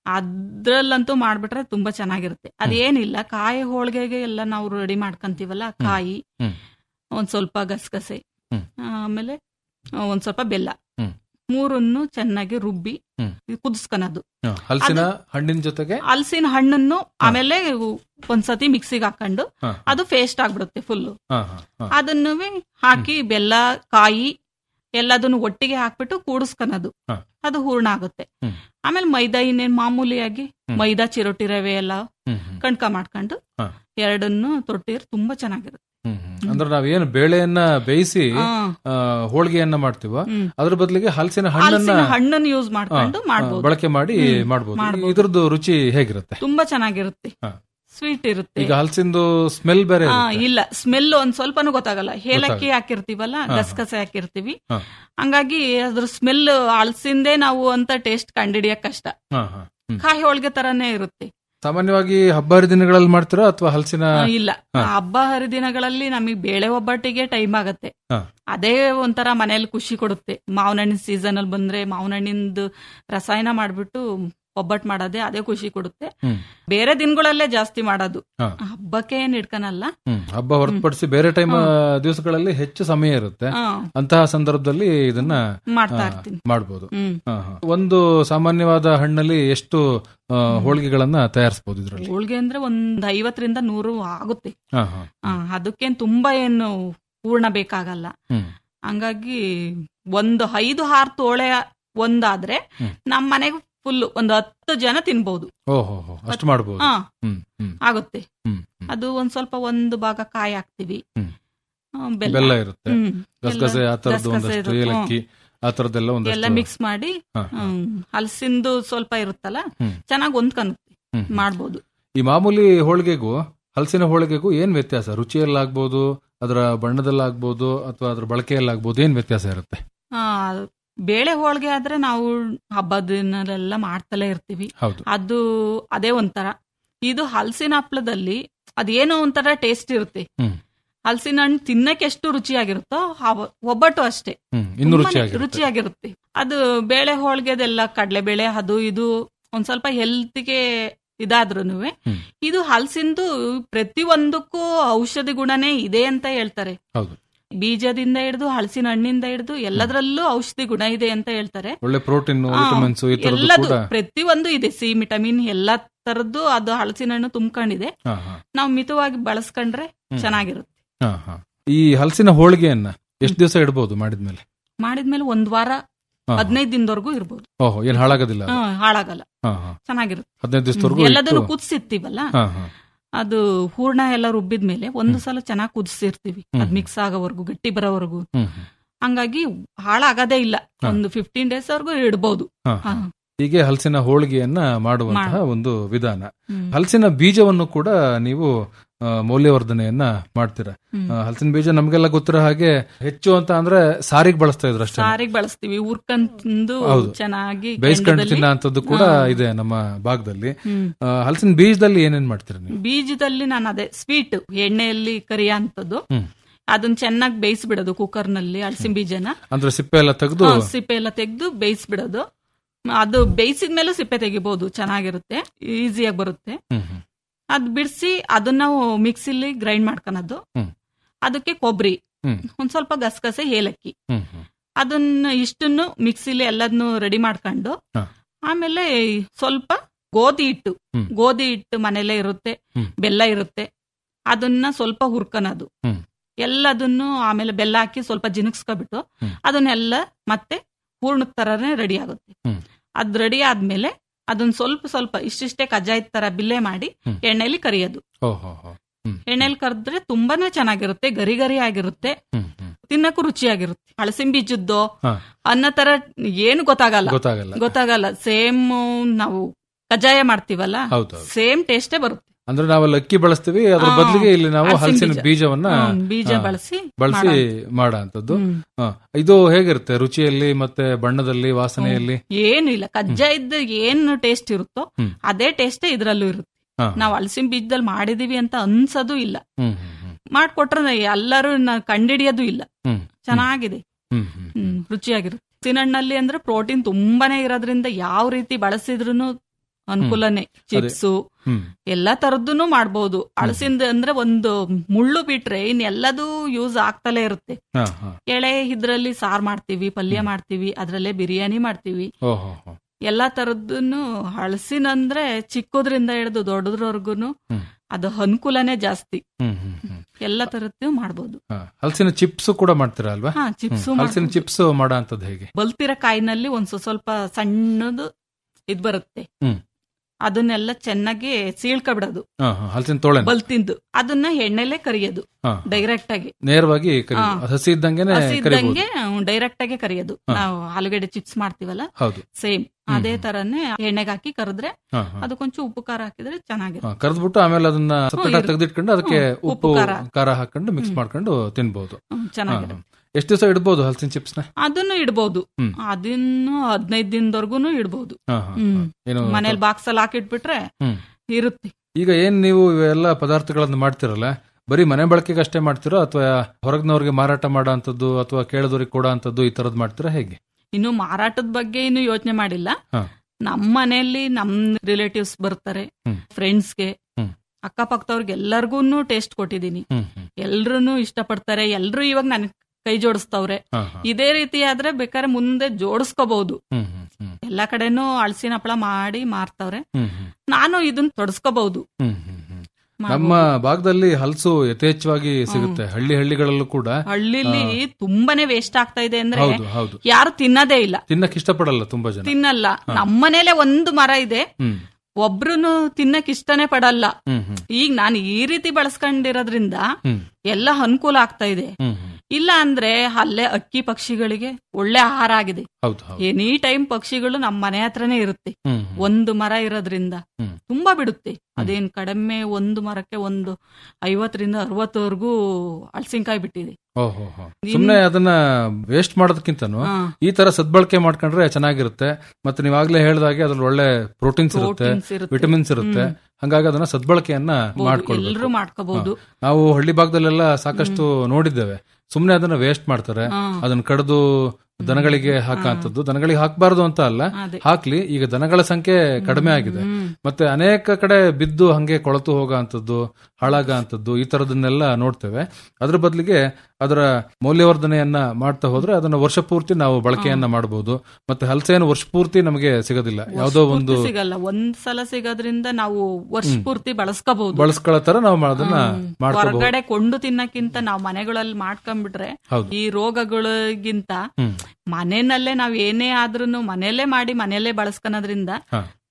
ಅದ್ರಲ್ಲಂತೂ ಮಾಡ್ಬಿಟ್ರೆ ತುಂಬಾ ಚೆನ್ನಾಗಿರುತ್ತೆ ಅದೇನಿಲ್ಲ ಕಾಯಿ ಹೋಳಿಗೆಗೆ ಎಲ್ಲ ನಾವು ರೆಡಿ ಮಾಡ್ಕೊಂತೀವಲ್ಲ ಕಾಯಿ ಹ್ಮ್. ಒಂದ್ ಸ್ವಲ್ಪ ಗಸಗಸೆ ಹ್ಮ್. ಆಮೇಲೆ ಆ, ಒಂದ್ ಸ್ವಲ್ಪ ಬೆಲ್ಲ ಹ್ಮ್. ಮೂರನ್ನು ಚೆನ್ನಾಗಿ ರುಬ್ಬಿ ಹ್ಮ್. ಕುದಿಸ್ಕೊಳೋದು ಹಾ, ಹಲಸಿನ ಹಣ್ಣಿನ ಜೊತೆಗೆ ಹಲಸಿನ ಹಣ್ಣನ್ನು ಆಮೇಲೆ ಒಂದ್ಸತಿ ಮಿಕ್ಸಿಗೆ ಹಾಕೊಂಡು ಹಾ, ಅದು ಪೇಸ್ಟ್ ಆಗ್ಬಿಡುತ್ತೆ ಫುಲ್ಲು ಹಾ, ಹಾ, ಹಾ. ಅದನ್ನು ಹಾಕಿ ಬೆಲ್ಲ ಕಾಯಿ ಎಲ್ಲದನ್ನು ಒಟ್ಟಿಗೆ ಹಾಕ್ಬಿಟ್ಟು ಕೂಡಿಸ್ಕೊಳೋದು ಹಾ. ಅದು ಹೂರ್ಣ ಆಗುತ್ತೆ ಹ್ಮ್. ಆಮೇಲೆ ಮೈದಾ ಇನ್ನೇನ್ ಮಾಮೂಲಿಯಾಗಿ ಹ್ಮ್. ಮೈದಾ ಚಿರೋಟಿ ರವೆ ಎಲ್ಲ ಹ್ಮ್, ಹ್ಮ್, ಕಣ್ಕ ಮಾಡ್ಕೊಂಡು ಹಾ. ಎರಡನ್ನು ತೊಟ್ಟಿರ್ ತುಂಬಾ ಚೆನ್ನಾಗಿರುತ್ತೆ ಹ್ಮ್, ಹ್ಮ್. ಅಂದ್ರೆ ನಾವೇನು ಬೇಳೆಯನ್ನ ಬೇಯಿಸಿ ಹಾ. ಆ, ಹೋಳಿಗೆಯನ್ನ ಮಾಡ್ತೀವ ಹ್ಮ್. ಅದ್ರ ಬದಲಿಗೆ ಹಲಸಿನ ಹಣ್ಣನ್ನ ಹಲಸಿನ ಹಣ್ಣನ್ನು ಯೂಸ್ ಮಾಡ್ಕೊಂಡು ಆ, ಮಾಡ್ಬೋದು ಬಳಕೆ ಮಾಡಿ ಹ್ಮ್, ಮಾಡ್ಬೋದು ಮಾಡ್ಬೋದು. ಇದ್ರದ್ದು ರುಚಿ ಹೇಗಿರುತ್ತೆ ತುಂಬಾ ಚೆನ್ನಾಗಿರುತ್ತೆ ಹಾ. ಸ್ವೀಟ್ ಇರುತ್ತೆ ಈಗ ಹಲಸಿಂದು ಸ್ಮೆಲ್ ಬೇರೆ ಆ, ಇರುತ್ತೆ. ಇಲ್ಲ ಸ್ಮೆಲ್ ಒಂದ್ ಸ್ವಲ್ಪನೂ ಗೊತ್ತಾಗಲ್ಲ ಏಲಕ್ಕಿ ಗೊತ್ತಾಗಲ್ಲ. ಹಾಕಿರ್ತೀವಲ್ಲ ಹಾ, ಹಾ. ಗಸಗಸೆ ಹಾಕಿರ್ತೀವಿ ಹಾ. ಹಂಗಾಗಿ ಅದ್ರ ಸ್ಮೆಲ್ ಅಳಸಿಂದೇ ನಾವು ಅಂತ ಟೇಸ್ಟ್ ಕಂಡಿಡಿಯಕ್ ಕಷ್ಟ ಹಾ, ಹಾ. ಹ್ಮ್. ಕಾಯಿ ಹೋಳಿಗೆ ತರಾನೇ ಇರುತ್ತೆ ಸಾಮಾನ್ಯವಾಗಿ ಹಬ್ಬ ಹರಿದಿನಗಳಲ್ಲಿ ಮಾಡ್ತೀರಾ ಅಥವಾ ಹಲಸಿನ ಆ, ಇಲ್ಲ ಹಾ. ಹಬ್ಬ ಹರಿದಿನಗಳಲ್ಲಿ ನಮಗೆ ಬೇಳೆ ಒಬ್ಬಟ್ಟಿಗೆ ಟೈಮ್ ಆಗತ್ತೆ ಹಾ. ಅದೇ ಒಂಥರ ಮನೇಲಿ ಖುಷಿ ಕೊಡುತ್ತೆ ಮಾವಿನ ಹಣ್ಣಿನ ಸೀಸನ್ ಅಲ್ಲಿ ಬಂದ್ರೆ ಮಾವಿನ ಹಣ್ಣಿಂದು ರಸಾಯನ ಮಾಡ್ಬಿಟ್ಟು ಒಬ್ಬಟ್ಟು ಮಾಡೋದೇ ಅದೇ ಖುಷಿ ಕೊಡುತ್ತೆ ಹ್ಮ್. ಬೇರೆ ದಿನಗಳಲ್ಲೇ ಜಾಸ್ತಿ ಮಾಡೋದು ಹಾ. ಹಬ್ಬಕ್ಕೆ ಏನ್ ಇಟ್ಕನಲ್ಲ ಹ್ಮ್. ಹಬ್ಬ ಹೊರತುಪಡಿಸಿ ಬೇರೆ ಟೈಮ್ ದಿವಸಗಳಲ್ಲಿ ಹೆಚ್ಚು ಸಮಯ ಇರುತ್ತೆ ಹಾ. ಅಂತಹ ಸಂದರ್ಭದಲ್ಲಿ ಇದನ್ನ ಮಾಡ್ತಾ ಆ, ಇರ್ತೀನಿ ಮಾಡ್ಬೋದು ಹ್ಮ್ ಹಾ, ಹಾ. ಒಂದು ಸಾಮಾನ್ಯವಾದ ಹಣ್ಣಲ್ಲಿ ಎಷ್ಟು ಆ, ಹೋಳಿಗೆಗಳನ್ನ ತಯಾರಿಸಬಹುದು ಇದರಲ್ಲಿ ಹೋಳ್ಗೆ ಅಂದ್ರೆ ಒಂದ್ ಐವತ್ತರಿಂದ ನೂರು ಆಗುತ್ತೆ ಹಾ, ಹಾ. ಆ, ಅದಕ್ಕೇನ್ ತುಂಬಾ ಏನು ಪೂರ್ಣ ಬೇಕಾಗಲ್ಲ ಹ್ಮ್. ಹಂಗಾಗಿ ಒಂದು ಐದು ಆರು ತೋಳೆ ಒಂದಾದ್ರೆ ಹ್ಮ್. ನಮ್ಮ ಮನೆಗೆ ಫುಲ್ ಒಂದು ಹತ್ತು ಜನ ತಿನ್ಬಹುದು ಓಹೋ ಹೋ, ಅಷ್ಟು ಮಾಡಬಹುದು ಹಾ ಹ್ಮ್ ಹ್ಮ್ ಆಗುತ್ತೆ ಹ್ಮ್ ಹ್ಮ್. ಅದು ಒಂದ್ ಸ್ವಲ್ಪ ಒಂದು ಭಾಗ ಕಾಯಿ ಹಾಕ್ತಿವಿ ಹ್ಮ್. ಆ, ಬೆಲ್ಲ ಇರುತ್ತೆ ಹ್ಮ್. ಗಸಗಸೆ ಎಲ್ಲ ಆ ತರದ್ದು ಗಸಗಸೆ ಒಂದಷ್ಟು ಇರುತ್ತೆ. ಏಲಕ್ಕಿ ಆ ತರದ್ದೆಲ್ಲ ಎಲ್ಲ ಒಂದಷ್ಟು ಮಿಕ್ಸ್ ಮಾಡಿ ಹಾ, ಹಾ. ಹ್ಮ್, ಹಲಸಿಂದು ಸ್ವಲ್ಪ ಇರುತ್ತಲ್ಲ ಹ್ಮ್. ಚೆನ್ನಾಗಿ ಹೊಂದ್ಕನುತ್ತೆ ಹ್ಮ್. ಮಾಡ್ಬೋದು ಈ ಮಾಮೂಲಿ ಹೋಳಿಗೆಗೂ ಹಲಸಿನ ಹೋಳಿಗೆಗೂ ಏನ್ ವ್ಯತ್ಯಾಸ ರುಚಿಯಲ್ಲಾಗ್ಬೋದು ಅದರ ಬಣ್ಣದಲ್ಲಾಗ್ಬೋದು ಅಥವಾ ಅದ್ರ ಬಳಕೆಯಲ್ಲಾಗ್ಬೋದು ಏನ್ ವ್ಯತ್ಯಾಸ ಇರುತ್ತೆ ಆ, ಬೇಳೆ ಹೋಳಿಗೆ ಆದ್ರೆ ನಾವು ಹಬ್ಬದ ದಿನಲೆಲ್ಲ ಮಾಡ್ತಲೇ ಇರ್ತೀವಿ ಹೌದು ಅದು ಅದೇ ಒಂಥರ ಇದು ಹಲಸಿನ ಹಪ್ಳದಲ್ಲಿ ಅದೇನೋ ಒಂಥರ ಟೇಸ್ಟ್ ಇರುತ್ತೆ ಹ್ಮ್. ಹಲಸಿನ ಹಣ್ಣು ತಿನ್ನಕ್ಕೆ ಎಷ್ಟು ರುಚಿಯಾಗಿರುತ್ತೋ ಆ ಒಬ್ಬಟ್ಟು ಅಷ್ಟೇ ಹ್ಮ್ ಇನ್ನು ತುಂಬಾನೇ ರುಚಿಯಾಗಿರುತ್ತೆ ರುಚಿಯಾಗಿರುತ್ತೆ ಅದು ಬೇಳೆ ಹೋಳಿಗೆದೆಲ್ಲ ಕಡಲೆಬೇಳೆ ಅದು ಇದು ಒಂದ್ ಸ್ವಲ್ಪ ಹೆಲ್ತ್ಗೆ ಇದಾದ್ರೂ ಹ್ಮ್. ಇದು ಹಲಸಿಂದು ಪ್ರತಿ ಒಂದಕ್ಕೂ ಔಷಧಿ ಗುಣನೇ ಇದೆ ಅಂತ ಹೇಳ್ತಾರೆ ಹೌದು ಬೀಜದಿಂದ ಹಿಡಿದು ಹಲಸಿನ ಹಣ್ಣಿಂದ ಹಿಡಿದು ಎಲ್ಲದರಲ್ಲೂ ಔಷಧಿ ಗುಣ ಇದೆ ಅಂತ ಹೇಳ್ತಾರೆ ಒಳ್ಳೆ ಪ್ರೋಟೀನ್ ಆ, ವಿಟಮಿನ್ಸ್ ಈ ತರದ್ದು ಎಲ್ಲದು ಕೂಡ ಪ್ರತಿ ಒಂದು ಇದೆ ಸಿ ವಿಟಮಿನ್ ಎಲ್ಲಾ ತರದ್ದು ಅದು ಹಲಸಿನ ಹಣ್ಣು ತುಂಬ್ಕೊಂಡಿದೆ ಹಾ, ಹಾ. ನಾವು ಮಿತವಾಗಿ ಬಳಸ್ಕೊಂಡ್ರೆ ಹ್ಮ್. ಚೆನ್ನಾಗಿರುತ್ತೆ ಹಾ, ಹಾ. ಈ ಹಲಸಿನ ಹೋಳಿಗೆಯನ್ನ ಎಷ್ಟು ದಿವಸ ಇಡಬಹುದು ಮಾಡಿದ್ಮೇಲೆ ಮಾಡಿದ್ಮೇಲೆ ಒಂದ್ ವಾರ ಹಾ, ಹಾ. ಹದಿನೈದು ದಿನದವರೆಗೂ ಇರ್ಬೋದು ಓಹೋ ಏನ್ ಹಾಳಾಗೋದಿಲ್ಲ ಅದು? ಹ್ಮ್, ಹಾಳಾಗಲ್ಲ ಹಾ, ಹಾ. ಚೆನ್ನಾಗಿರುತ್ತೆ ಹದಿನೈದು ದಿವಸದವರೆಗೂ ಎಲ್ಲದನ್ನು ಕುದಿಸಿರ್ತೀವಲ್ಲ ಹಾ, ಹಾ. ಅದು ಹೂರ್ಣ ಎಲ್ಲ ರುಬ್ಬಿದ್ಮೇಲೆ ಒಂದು ಸಲ ಚೆನ್ನಾಗಿ ಕುದಿಸಿರ್ತೀವಿ ಹ್ಮ್. ಅದ್ ಮಿಕ್ಸ್ ಆಗೋವರೆಗೂ ಗಟ್ಟಿ ಬರೋವರೆಗೂ ಹ್ಮ್, ಹ್ಮ್. ಹಂಗಾಗಿ ಹಾಳಾಗದೇ ಇಲ್ಲ ಹಾ. ಒಂದು ಫಿಫ್ಟೀನ್ ಡೇಸ್ ವರೆಗೂ ಇಡ್ಬೋದು ಹಾ, ಹಾ. ಹಾ. ಹೀಗೆ ಹಲಸಿನ ಹೋಳಿಗೆಯನ್ನ ಮಾಡುವಂತಹ ಮಾಡು. ಒಂದು ವಿಧಾನ ಹ್ಮ್. ಹಲಸಿನ ಬೀಜವನ್ನು ಕೂಡ ನೀವು ಆ, ಮೌಲ್ಯವರ್ಧನೆಯನ್ನ ಮಾಡ್ತೀರಾ ಆ, ಹಲಸಿನ ಬೀಜ ನಮ್ಗೆಲ್ಲ ಗೊತ್ತಿರೋ ಹಾಗೆ ಹೆಚ್ಚು ಅಂತ ಅಂದ್ರೆ ಸಾರಿಗೆ ಬಳಸ್ತಾ ಇದ್ರು ಅಷ್ಟೇ ಸಾರಿಗೆ ಬಳಸ್ತೀವಿ ಹುರ್ಕಂದು ಹೌದು. ಚೆನ್ನಾಗಿ ಬೇಯಿಸ್ಕೊಂಡು ಕೆಂಡದಲ್ಲಿ- ತಿನ್ನೋ ಅಂತದ್ದು ಕೂಡ ಹಾ. ಇದೆ ನಮ್ಮ ಭಾಗದಲ್ಲಿ ಹ್ಮ್. ಆ, ಹಲಸಿನ ಬೀಜದಲ್ಲಿ ಏನೇನ್ ಮಾಡ್ತೀರಾ ನೀವು ಬೀಜದಲ್ಲಿ ನಾನು ಅದೇ ಸ್ವೀಟ್ ಎಣ್ಣೆಯಲ್ಲಿ ಕರಿಯ ಅಂತದ್ದು ಹ್ಮ್. ಅದನ್ನ ಚೆನ್ನಾಗಿ ಬೇಯಿಸ್ಬಿಡೋದು ಕುಕ್ಕರ್ ನಲ್ಲಿ ಅಳಸಿನ ಬೀಜನ ಅಂದ್ರೆ ಸಿಪ್ಪೆ ಎಲ್ಲ ತೆಗೆದು ಹಾ, ಸಿಪ್ಪೆ ಎಲ್ಲ ತೆಗೆದು ಬೇಯಿಸ್ಬಿಡೋದು ಅದು ಬೇಯಿಸಿದ ಮೇಲೆ ಸಿಪ್ಪೆ ತೆಗಿಬಹುದು ಚೆನ್ನಾಗಿರುತ್ತೆ ಈಸಿಯಾಗಿ ಬರುತ್ತೆ ಹ್ಮ್, ಹ್ಮ್. ಅದ್ ಬಿಡಿಸಿ ಅದನ್ನ ನಾವು ಮಿಕ್ಸಿಲಿ ಗ್ರೈಂಡ್ ಮಾಡ್ಕೊಳೋದು ಹ್ಮ್. ಅದಕ್ಕೆ ಕೊಬ್ಬರಿ ಹ್ಮ್. ಒಂದ್ ಸ್ವಲ್ಪ ಗಸಗಸೆ ಏಲಕ್ಕಿ ಹ್ಮ್, ಹ್ಮ್. ಅದನ್ನ ಇಷ್ಟನ್ನು ಮಿಕ್ಸಿಲಿ ಎಲ್ಲದನ್ನು ರೆಡಿ ಮಾಡ್ಕೊಂಡು ಹಾ. ಆಮೇಲೆ ಸ್ವಲ್ಪ ಗೋಧಿ ಹಿಟ್ಟು ಹ್ಮ್. ಗೋಧಿ ಹಿಟ್ಟು ಮನೇಲೆ ಇರುತ್ತೆ ಹ್ಮ್. ಬೆಲ್ಲ ಇರುತ್ತೆ ಅದನ್ನ ಸ್ವಲ್ಪ ಹುರ್ಕನದು ಹ್ಮ್. ಎಲ್ಲದನ್ನು ಆಮೇಲೆ ಬೆಲ್ಲ ಹಾಕಿ ಸ್ವಲ್ಪ ಜಿನುಗ್ಸ್ಕೊಬಿಟ್ಟು ಹ್ಮ್. ಅದನ್ನೆಲ್ಲ ಮತ್ತೆ ಹೂರ್ಣದ ತರನೇ ರೆಡಿ ಆಗುತ್ತೆ ಹ್ಮ್. ಅದ್ ರೆಡಿ ಆದ್ಮೇಲೆ ಅದನ್ನ ಸ್ವಲ್ಪ ಸ್ವಲ್ಪ ಇಷ್ಟಿಷ್ಟೇ ಕಜ್ಜಾಯದ ತರ ಬಿಲ್ಲೆ ಮಾಡಿ ಹ್ಮ್. ಎಣ್ಣೆಲಿ ಕರಿಯೋದು ಓ, ಹೋ, ಹೋ. ಹ್ಮ್. ಎಣ್ಣೆಲಿ ಕರೆದ್ರೆ ತುಂಬಾನೇ ಚೆನ್ನಾಗಿರುತ್ತೆ ಗರಿ ಗರಿ ಆಗಿರುತ್ತೆ ಹ್ಮ್, ಹ್ಮ್. ತಿನ್ನಕ್ಕೂ ರುಚಿಯಾಗಿರುತ್ತೆ ಹಳಸಿನ ಬೀಜದ್ದು ಹಾ. ಅನ್ನೋ ತರ ಏನು ಗೊತ್ತಾಗಲ್ಲ ಗೊತ್ತಾಗಲ್ಲ ಗೊತ್ತಾಗಲ್ಲ ಸೇಮ್ ನಾವು ಕಜ್ಜಾಯ ಮಾಡ್ತೀವಲ್ಲ ಹೌದು ಹೌದು. ಸೇಮ್ ಟೇಸ್ಟೇ ಬರುತ್ತೆ ಅಂದ್ರೆ ನಾವು ಅಲ್ಲಿ ಅಕ್ಕಿ ಬಳಸ್ತೀವಿ ಅದ್ರ ಹಾ. ಬದಲಿಗೆ ಇಲ್ಲಿ ನಾವು ಹಲಸಿನ ಹಲಸಿನ ಬೀಜ. ಬೀಜವನ್ನ ಹ್ಮ್, ಬೀಜ ಹಾ, ಬಳಸಿ ಬಳಸಿ ಮಾಡೋ ಮಾಡೋ ಅಂತದ್ದು ಹ್ಮ್. ಹಾ. ಇದು ಹೇಗಿರುತ್ತೆ ರುಚಿಯಲ್ಲಿ ಮತ್ತೆ ಬಣ್ಣದಲ್ಲಿ ವಾಸನೆಯಲ್ಲಿ ಏನು ಇಲ್ಲ ಕಜ್ಜಾಯದ ಏನು ಟೇಸ್ಟ್ ಇರುತ್ತೋ ಹ್ಮ್. ಅದೇ ಟೇಸ್ಟೇ ಇದ್ರಲ್ಲೂ ಇರುತ್ತೆ ಹಾ. ನಾವು ಹಲಸಿನ ಬೀಜದಲ್ಲಿ ಮಾಡಿದೀವಿ ಅಂತ ಅನ್ಸೋದು ಇಲ್ಲ ಹ್ಮ್, ಹ್ಮ್, ಹ್ಮ್. ಮಾಡ್ಕೊಟ್ರೆ ಎಲ್ಲರೂ ನ- ಕಂಡಿಡಿಯೋದು ಇಲ್ಲ ಹ್ಮ್. ಚೆನ್ನಾಗಿದೆ ಹ್ಮ್, ಹ್ಮ್. ಹ್ಮ್ ರುಚಿಯಾಗಿರುತ್ತೆ ಹಣ್ಣಿನಲ್ಲಿ ಅಂದ್ರೆ ಪ್ರೋಟೀನ್ ತುಂಬಾನೇ ಇರೋದ್ರಿಂದ ಯಾವ ರೀತಿ ಬಳಸಿದ್ರು ಅನುಕೂಲನೇ ಚಿಪ್ಸು ಹ್ಮ್. ಎಲ್ಲಾ ತರದ್ದು ಮಾಡ್ಬೋದು ಹಳಸಿಂದ ಅಂದ್ರೆ ಒಂದು ಮುಳ್ಳು ಬಿಟ್ರೆ ಇನ್ ಎಲ್ಲದೂ ಯೂಸ್ ಆಗ್ತಲೇ ಇರುತ್ತೆ ಹಾ, ಹಾ. ಎಳೆ ಇದ್ರಲ್ಲಿ ಸಾರ್ ಮಾಡ್ತೀವಿ ಪಲ್ಯ ಮಾಡ್ತೀವಿ ಅದ್ರಲ್ಲೇ ಬಿರಿಯಾನಿ ಮಾಡ್ತೀವಿ ಓ, ಹೋ, ಹೋ. ಎಲ್ಲಾ ತರದ್ದನ್ನು ಹಳಸಿನಂದ್ರೆ ಚಿಕ್ಕದ್ರಿಂದ ಹಿಡಿದು ದೊಡ್ಡದ್ರವರ್ಗುನು ಹ್ಮ್. ಅದು ಅನುಕೂಲನೇ ಜಾಸ್ತಿ ಹ್ಮ್, ಹ್ಮ್, ಹ್ಮ್. ಎಲ್ಲಾ ತರದ್ದು ಮಾಡ್ಬೋದು ಹಾ. ಹಲಸಿನ ಚಿಪ್ಸ್ ಕೂಡ ಮಾಡ್ತೀರಾ ಅಲ್ವಾ ಹಾ, ಚಿಪ್ಸು ಹ್ಮ್. ಹಲಸಿನ ಮಾಡ್ಬೋದು. ಚಿಪ್ಸ್ ಮಾಡೋ ಅಂತದ್ದು ಹೇಗೆ ಬಲ್ತಿರ ಕಾಯಿನಲ್ಲಿ ಒಂದ್ ಸ್ವ- ಸ್ವಲ್ಪ ಸಣ್ಣದು ಇದ್ ಬರುತ್ತೆ ಹ್ಮ್. ಅದನ್ನೆಲ್ಲ ಚೆನ್ನಾಗಿ ಸೀಳ್ಕೊಬಿಡೋದು ಹಾ, ಹಾ. ಹಲಸಿನ ತೋಳೆ ಬಲ್ತಿಂದು ಅದನ್ನ ಎಣ್ಣೆಲೆ ಕರಿಯೋದು ಹಾ. ಡೈರೆಕ್ಟ್ ಆಗಿ ನೇರವಾಗಿ ಕರಿ ಹಾ. ಹಸಿ ಇದ್ದಂಗೆನೆ ಕರಿಬಹುದು ಹಸಿದ್ದಂಗೆ ಡೈರೆಕ್ಟ್ ಆಗಿ ಕರಿಯೋದು ಹಾ. ನಾವು ಆಲೂಗಡ್ಡೆ ಚಿಪ್ಸ್ ಮಾಡ್ತೀವಲ್ಲ ಹೌದು ಸೇಮ್ ಅದೇ ತರನೇ ಎಣ್ಣೆಗೆ ಹಾಕಿ ಕರೆದ್ರೆ ಹಾ, ಹಾ. ಅದಕ್ಕೊಂಚು ಉಪ್ಪು ಖಾರ ಹಾಕಿದ್ರೆ ಚೆನ್ನಾಗಿರುತ್ತೆ ಕರೆದ್ಬಿಟ್ಟು ಆಮೇಲೆ ಅದನ್ನ ಸಪ್ರೇಟ್ ಆಗಿ ಇರುತ್ತೆ. ತೆಗೆದಿಟ್ಕೊಂಡು ಅದಕ್ಕೆ ಹ್ಮ್. ಉಪ್ಪು ಉಪ್ಪು, ಖಾರ. ಖಾರ ಹಾಕೊಂಡು ಮಿಕ್ಸ್ ಮಾಡ್ಕೊಂಡು ತಿನ್ಬಹುದು ಹ್ಮ್, ಚೆನ್ನಾಗಿರುತ್ತೆ ಎಷ್ಟು ದಿವಸ ಇಡ್ಬೋದು ಹಲಸಿನ ಚಿಪ್ಸ್ ನ ಅದನ್ನು ಇಡ್ಬೋದು ಹ್ಮ್. ಅದನ್ನು ಹದಿನೈದು ದಿನದವರೆಗೂ ಇಡ್ಬೋದು ಹಾ, ಹಾ, ಹ್ಮ್ ಹಾ. ಏನು ಮನೇಲಿ ಬಾಕ್ಸ್ ಅಲ್ಲಿ ಹಾಕಿಟ್ಬಿಟ್ರೆ ಹ್ಮ್. ಇರುತ್ತೆ ಈಗ ಏನ್ ನೀವು ಇವೆಲ್ಲ ಪದಾರ್ಥಗಳನ್ನ ಮಾಡ್ತಿರಲ್ಲ ಬರೀ ಮನೆ ಬಳಕೆಗೆ ಅಷ್ಟೇ ಮಾಡ್ತಿರೋ ಅಥವಾ ಹೊರಗಿನವ್ರಿಗೆ ಮಾರಾಟ ಮಾಡೋ ಅಂತದ್ದು ಅಥವಾ ಕೇಳದವ್ರಿಗೆ ಕೊಡೋ ಅಂತದ್ದು ಈ ತರದ್ ಮಾಡ್ತೀರಾ ಹೇಗೆ ಇನ್ನು ಮಾರಾಟದ ಬಗ್ಗೆ ಇನ್ನು ಯೋಚನೆ ಮಾಡಿಲ್ಲ ಹಾ. ನಮ್ಮ ಮನೆಯಲ್ಲಿ ನಮ್ ರಿಲೇಟಿವ್ಸ್ ಬರ್ತಾರೆ ಹ್ಮ್. ಫ್ರೆಂಡ್ಸ್ಗೆ ಹ್ಮ್. ಅಕ್ಕಪಕ್ಕದವ್ರಿಗೆ ಎಲ್ಲರಿಗೂ ಟೇಸ್ಟ್ ಕೊಟ್ಟಿದ್ದೀನಿ ಹ್ಮ್, ಹ್ಮ್. ಎಲ್ರು ಇಷ್ಟಪಡ್ತಾರೆ ಎಲ್ರು ಇವಾಗ ನನ್ ಕೈ ಜೋಡಿಸ್ತವ್ರೆ ಹಾ, ಹಾ. ಇದೇ ರೀತಿ ಆದ್ರೆ ಬೇಕಾದ್ರೆ ಮುಂದೆ ಜೋಡಿಸ್ಕೋಬಹುದು ಹ್ಮ್, ಹ್ಮ್, ಹ್ಮ್. ಎಲ್ಲಾ ಕಡೆನೂ ಅಳಸಿನ ಹಪ್ಪಳ ಮಾಡಿ ಮಾರ್ತಾವ್ರೆ ಹ್ಮ್, ಹ್ಮ್. ನಾನು ಇದನ್ನ ತೊಡಸ್ಕೋಬಹುದು ಹ್ಮ್, ಹ್ಮ್, ಹ್ಮ್. ನಮ್ಮ ಭಾಗದಲ್ಲಿ ಹಲಸು ಯಥೇಚ್ಛವಾಗಿ ಸಿಗುತ್ತೆ ಹಳ್ಳಿ ಹಳ್ಳಿಗಳಲ್ಲೂ ಕೂಡ ಹಳ್ಳಿಲಿ ತುಂಬಾನೇ ವೇಸ್ಟ್ ಆಗ್ತಾ ಇದೆ ಅಂದ್ರೆ ಹೌದು ಹೌದು ಯಾರು ತಿನ್ನೋದೇ ಇಲ್ಲ ತಿನ್ನಕ್ ಇಷ್ಟಪಡಲ್ಲ ತುಂಬಾ ಜನ ತಿನ್ನಲ್ಲ ನಮ್ಮನೇಲೆ ಒಂದು ಮರ ಇದೆ ಹ್ಮ್ ಒಬ್ರುನು ತಿನ್ನಕ್ ಇಷ್ಟನೇ ಪಡಲ್ಲ ಹ್ಮ್ ಹ್ಮ್ ಈಗ ನಾನು ಈ ರೀತಿ ಬಳಸ್ಕೊಂಡಿರೋದ್ರಿಂದ ಹ್ಮ್ ಎಲ್ಲ ಅನುಕೂಲ ಆಗ್ತಾ ಇದೆ ಹ್ಮ್ ಹ್ಮ್. ಇಲ್ಲ ಅಂದ್ರೆ ಅಲ್ಲೇ ಅಕ್ಕಿ ಪಕ್ಷಿಗಳಿಗೆ ಒಳ್ಳೆ ಆಹಾರ ಆಗಿದೆ ಹೌದು ಹೌದು ಎನಿ ಟೈಮ್ ಪಕ್ಷಿಗಳು ನಮ್ಮ ಮನೆ ಹತ್ರನೇ ಇರುತ್ತೆ ಹ್ಮ್ ಹ್ಮ್. ಒಂದು ಮರ ಇರೋದ್ರಿಂದ ಹ್ಮ್. ತುಂಬಾ ಬಿಡುತ್ತೆ ಅದೇನ್ ಕಡಿಮೆ ಒಂದು ಮರಕ್ಕೆ ಒಂದು ಐವತ್ತರಿಂದ ಅರವತ್ತವರೆಗೂ ಹಲಸಿನಕಾಯಿ ಬಿಟ್ಟಿದೆ ಓಹೋ ಹೋ. ಸುಮ್ನೆ ಅದನ್ನ ವೇಸ್ಟ್ ಮಾಡೋದಕ್ಕಿಂತನೂ ಹಾ. ಈ ತರ ಸದ್ಬಳಕೆ ಮಾಡ್ಕೊಂಡ್ರೆ ಚೆನ್ನಾಗಿರುತ್ತೆ ಮತ್ತೆ ನೀವಾಗ್ಲೇ ಹೇಳ್ದಾಗೆ ಅದ್ರಲ್ಲಿ ಒಳ್ಳೆ ಪ್ರೋಟೀನ್ಸ್ ಇರುತ್ತೆ Proteins ಇರುತ್ತೆ. ವಿಟಮಿನ್ಸ್ ಇರುತ್ತೆ ಹಂಗಾಗಿ ಅದನ್ನ ಸದ್ಬಳಕೆಯನ್ನ ಎಲ್ರು ಮಾಡ್ಕೊಳ್ಬೇಕು ಮಾಡ್ಕೋಬಹುದು ಹಾ. ನಾವು ಹಳ್ಳಿ ಭಾಗದಲ್ಲೆಲ್ಲ ಸಾಕಷ್ಟು ನೋಡಿದ್ದೇವೆ ಸುಮ್ನೆ ಅದನ್ನ ವೇಸ್ಟ್ ಮಾಡ್ತಾರೆ ಹಾ. ಅದನ್ನ ಕಡ್ದು ದನಗಳಿಗೆ ಹಾಕಂತದ್ದು ದನಗಳಿಗೆ ಹಾಕಬಾರ್ದು ಅಂತ ಅಲ್ಲ ಅದೇ. ಹಾಕ್ಲಿ ಈಗ ದನಗಳ ಸಂಖ್ಯೆ ಕಡಿಮೆ ಆಗಿದೆ ಹ್ಮ್. ಮತ್ತೆ ಅನೇಕ ಕಡೆ ಬಿದ್ದು ಹಂಗೆ ಕೊಳತು ಹೋಗೋ ಅಂತದ್ದು ಹಾಳಾಗ ಅಂತದ್ದು ಈ ತರದನ್ನೆಲ್ಲ ನೋಡ್ತೇವೆ ಅದ್ರ ಬದಲಿಗೆ ಅದರ ಮೌಲ್ಯವರ್ಧನೆಯನ್ನ ಮಾಡ್ತಾ ಹೋದ್ರೆ ಅದನ್ನ ವರ್ಷ ಪೂರ್ತಿ ನಾವು ಬಳಕೆಯನ್ನ ಮಾಡಬಹುದು ಮತ್ತೆ ಹಲಸೆಯನ್ನು ವರ್ಷ ಪೂರ್ತಿ ನಮಗೆ ಸಿಗೋದಿಲ್ಲ ಯಾವುದೋ ಪೂರ್ತಿ ಒಂದು ಸಿಗಲ್ಲ ಒಂದ್ ಸಲ ಸಿಗೋದ್ರಿಂದ ನಾವು ವರ್ಷ ಪೂರ್ತಿ ಬಳಸ್ಕೋಬಹುದು ಬಳಸ್ಕೊಳ್ಳೋ ತರ ನಾವು ಅದನ್ನ ಮಾಡ್ಕೋಬಹುದು ಹೊರಗಡೆ ಕೊಂಡು ತಿನ್ನಕ್ಕಿಂತ ನಾವು ಮನೆಗಳಲ್ಲಿ ಮಾಡ್ಕೊಂಡ್ಬಿಟ್ರೆ ಹೌದು. ಈ ರೋಗಗಳಿಗಿಂತ ಹ್ಮ್ ಮನೆಯಲ್ಲೇ ನಾವ್ ಏನೇ ಆದ್ರೂ ಮನೆಯಲ್ಲೇ ಮಾಡಿ ಮನೆಯಲ್ಲೇ ಬಳಸ್ಕೊಳೋದ್ರಿಂದ ಹಾ.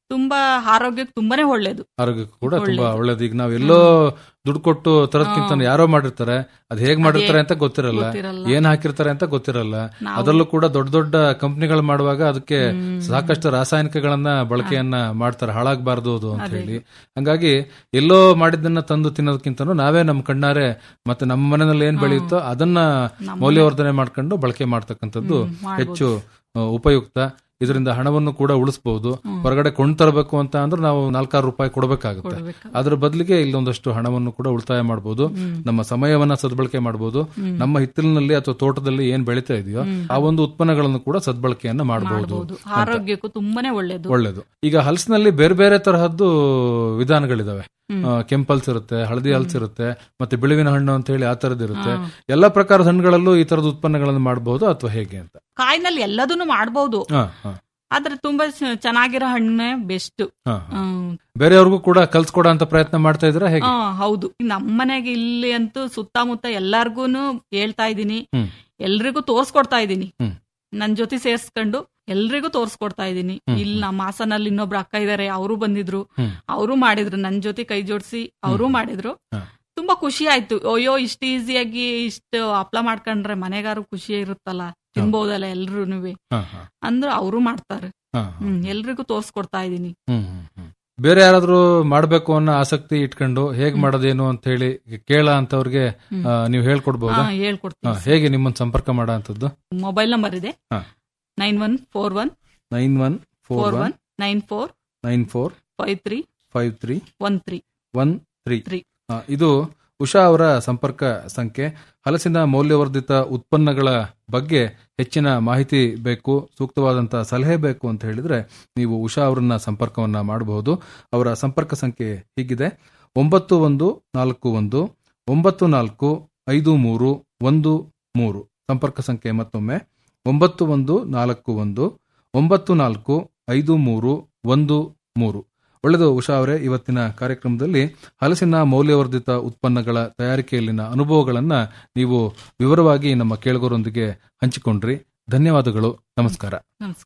ತುಂಬಾ ಆರೋಗ್ಯಕ್ಕೆ ತುಂಬಾನೇ ಒಳ್ಳೇದು ಆರೋಗ್ಯಕ್ಕೂ ಕೂಡ ತುಂಬಾ ಒಳ್ಳೇದು. ಒಳ್ಳೇದು ಈಗ ನಾವ್ ಎಲ್ಲೋ ದುಡ್ಡು ಕೊಟ್ಟು ತರೋದ್ಕಿಂತ ಯಾರೋ ಮಾಡಿರ್ತಾರೆ ಅದ್ ಹೇಗ್ ಮಾಡಿರ್ತಾರೆ ಅಂತ ಗೊತ್ತಿರಲ್ಲ ಗೊತ್ತಿರಲ್ಲ. ಏನ್ ಹಾಕಿರ್ತಾರೆ ಅಂತ ಗೊತ್ತಿರಲ್ಲ ನಾವು- ಅದರಲ್ಲೂ ಕೂಡ ದೊಡ್ಡ ದೊಡ್ಡ ಕಂಪನಿಗಳು ಮಾಡುವಾಗ ಅದಕ್ಕೆ ಸಾಕಷ್ಟು ರಾಸಾಯನಿಕಗಳನ್ನ ಬಳಕೆಯನ್ನ ಮಾಡ್ತಾರೆ ಹಾಳಾಗಬಾರ್ದು ಅದು ಅಂತ ಹೇಳಿ ಹಂಗಾಗಿ ಎಲ್ಲೋ ಮಾಡಿದ್ದನ್ನ ತಂದು ತಿನ್ನೋದಕ್ಕಿಂತನೂ ನಾವೇ ನಮ್ಮ ಕಣ್ಣಾರೆ ಮತ್ತೆ ನಮ್ಮ ಮನೆಯಲ್ಲಿ ಏನ್ ಬೆಳೆಯುತ್ತೋ ಅದನ್ನ ಮೌಲ್ಯವರ್ಧನೆ ಮಾಡ್ಕೊಂಡು ಬಳಕೆ ಮಾಡ್ತಕ್ಕಂಥದ್ದು ಹೆಚ್ಚು ಆ, ಉಪಯುಕ್ತ ಇದರಿಂದ ಹಣವನ್ನು ಕೂಡ ಉಳಿಸಬಹುದು ಹೊರಗಡೆ ಕೊಂಡು ತರಬೇಕು ಅಂತ ಅಂದ್ರೆ ನಾವು ನಾಲ್ಕಾರು ರೂಪಾಯಿ ಕೊಡಬೇಕಾಗುತ್ತೆ ಅದ್ರ ಬದಲಿಗೆ ಇಲ್ಲೊಂದಷ್ಟು ಹಣವನ್ನು ಕೂಡ ಉಳಿತಾಯ ಮಾಡಬಹುದು ನಮ್ಮ ಸಮಯವನ್ನ ಸದ್ಬಳಕೆ ಮಾಡಬಹುದು ನಮ್ಮ ಹಿತ್ತಲಿನಲ್ಲಿ ಅಥವಾ ತೋಟದಲ್ಲಿ ಏನ್ ಬೆಳೀತಾ ಇದೆಯೋ ಆ ಒಂದು ಉತ್ಪನ್ನಗಳನ್ನು ಕೂಡ ಸದ್ಬಳಕೆಯನ್ನ ಮಾಡಬಹುದು ಹೌದು ಆರೋಗ್ಯಕ್ಕೂ ತುಂಬಾನೇ ಒಳ್ಳೇದು ಒಳ್ಳೇದು ಈಗ ಹಲಸಿನಲ್ಲಿ ಬೇರೆ ಬೇರೆ ತರಹದ್ದು ವಿಧಾನಗಳಿದಾವೆ ಆ, ಕೆಂಪ್ ಹಲ್ಸ್ ಇರುತ್ತೆ ಹಳದಿ ಹಲ್ಸ್ ಇರುತ್ತೆ ಮತ್ತೆ ಬಿಳುವಿನ ಹಣ್ಣು ಅಂತ ಹೇಳಿ ಆ ತರದ್ ಇರುತ್ತೆ ಎಲ್ಲಾ ಪ್ರಕಾರದ ಹಣ್ಣುಗಳಲ್ಲೂ ಈ ತರದ ಉತ್ಪನ್ನಗಳನ್ನು ಮಾಡಬಹುದು ಅಥವಾ ಹೇಗೆ ಅಂತ ಕಾಯಿನಲ್ಲಿ ಎಲ್ಲದನ್ನು ಮಾಡ್ಬೋದು ಹಾ, ಹಾ, ಆದ್ರೆ ತುಂಬಾ ಚ- ಚೆನ್ನಾಗಿರೋ ಹಣ್ಣೆ ಬೆಸ್ಟ್ ಹಾ, ಹಾ. ಬೇರೆಯವ್ರಿಗೂ ಕೂಡ ಕಲ್ಸ್ಕೊಡ ಅಂತ ಪ್ರಯತ್ನ ಮಾಡ್ತಾ ಇದ್ರ ಹೇಗೆ ಹೌದು ನಮ್ಮ ಮನೆಗೆ ಇಲ್ಲಿ ಅಂತೂ ಸುತ್ತಮುತ್ತ ಎಲ್ಲಾರ್ಗೂನು ಹೇಳ್ತಾ ಇದೀನಿ ಹ್ಮ್. ಎಲ್ರಿಗೂ ತೋರ್ಸ್ಕೊಡ್ತಾ ಇದೀನಿ ಹ್ಮ್. ನನ್ ಜೊತೆ ಸೇರ್ಸ್ಕೊಂಡು ಎಲ್ರಿಗೂ ತೋರ್ಸ್ಕೊಡ್ತಾ ಇದೀನಿ ಇಲ್ಲಿ ನಮ್ಮ ಹಾಸನಲ್ಲಿ ಇನ್ನೊಬ್ರು ಅಕ್ಕ ಇದಾರೆ ಅವರು ಬಂದಿದ್ರು ಹ್ಮ್. ಅವರು ಮಾಡಿದ್ರು ನನ್ ಜೊತೆ ಕೈ ಜೋಡಿಸಿ ಅವರು ಮಾಡಿದ್ರು ಹಾ. ತುಂಬಾ ಖುಷಿ ಆಯ್ತು ಅಯ್ಯೋ ಇಷ್ಟ ಈಸಿಯಾಗಿ ಇಷ್ಟು ಹಪ್ಳ ಮಾಡ್ಕೊಂಡ್ರೆ ಮನೆಗಾರು ಖುಷಿ ಇರುತ್ತಲ್ಲ ತಿನ್ಬಹುದಲ್ಲ ಎಲ್ರೂನುವೆ ಹಾ, ಹಾ, ಅಂದ್ರೆ ಅವರು ಮಾಡ್ತಾರೆ ಹಾ, ಹಾ. ಹ್ಮ್ ಎಲ್ರಿಗೂ ತೋರ್ಸ್ಕೊಡ್ತಾ ಇದೀನಿ ಹ್ಮ್, ಹ್ಮ್, ಹ್ಮ್. ಬೇರೆ ಯಾರಾದ್ರೂ ಮಾಡ್ಬೇಕು ಅನ್ನೋ ಆಸಕ್ತಿ ಇಟ್ಕೊಂಡು ಹೇಗ್ ಮಾಡೋದೇನು ಅಂತ ಹೇಳಿ ಕೇಳ ಅಂತವ್ರಿಗೆ ಆ, ನೀವು ಹೇಳ್ಕೊಡ್ಬಹುದಾ ಹಾ ಹೇಳ್ಕೊಡ್ತೀನಿ ಹಾ, ಹೇಗೆ ನಿಮ್ಮನ್ನ ಸಂಪರ್ಕ ಮಾಡೋ ಅಂತದ್ದು ಮೊಬೈಲ್ ನಂಬರ್ ಇದೆ ಹಾ. Nine one four one nine one four four one one nine four nine four five three five three one three one three three. ಇದು ಉಷಾ ಅವರ ಸಂಪರ್ಕ ಸಂಖ್ಯೆ ಹಲಸಿನ ಮೌಲ್ಯವರ್ಧಿತ ಉತ್ಪನ್ನಗಳ ಬಗ್ಗೆ ಹೆಚ್ಚಿನ ಮಾಹಿತಿ ಬೇಕು ಸೂಕ್ತವಾದಂತಹ ಸಲಹೆ ಬೇಕು ಅಂತ ಹೇಳಿದ್ರೆ ನೀವು ಉಷಾ ಅವರನ್ನ ಸಂಪರ್ಕವನ್ನ ಮಾಡಬಹುದು ಅವರ ಸಂಪರ್ಕ ಸಂಖ್ಯೆ ಹೀಗಿದೆ ಒಂಬತ್ತು ಒಂದು ನಾಲ್ಕು ಒಂದು ಒಂಬತ್ತು ನಾಲ್ಕು ಐದು ಮೂರು ಒಂದು ಮೂರು ಸಂಪರ್ಕ ಸಂಖ್ಯೆ ಮತ್ತೊಮ್ಮೆ ಒಂಬತ್ತು ಒಂದು ನಾಲ್ಕು ಒಂದು ಒಂಬತ್ತು ನಾಲ್ಕು ಐದು ಮೂರು ಒಂದು ಮೂರು ಒಳ್ಳೆಯದು ಉಷಾ ಅವರೇ ಇವತ್ತಿನ ಕಾರ್ಯಕ್ರಮದಲ್ಲಿ ಹಲಸಿನ ಮೌಲ್ಯವರ್ಧಿತ ಉತ್ಪನ್ನಗಳ ತಯಾರಿಕೆಯಲ್ಲಿನ ಅನುಭವಗಳನ್ನ ನೀವು ವಿವರವಾಗಿ ನಮ್ಮ ಕೇಳುಗರೊಂದಿಗೆ ಹಂಚಿಕೊಂಡ್ರಿ ಧನ್ಯವಾದಗಳು ನಮಸ್ಕಾರ ನಮಸ್ಕಾರ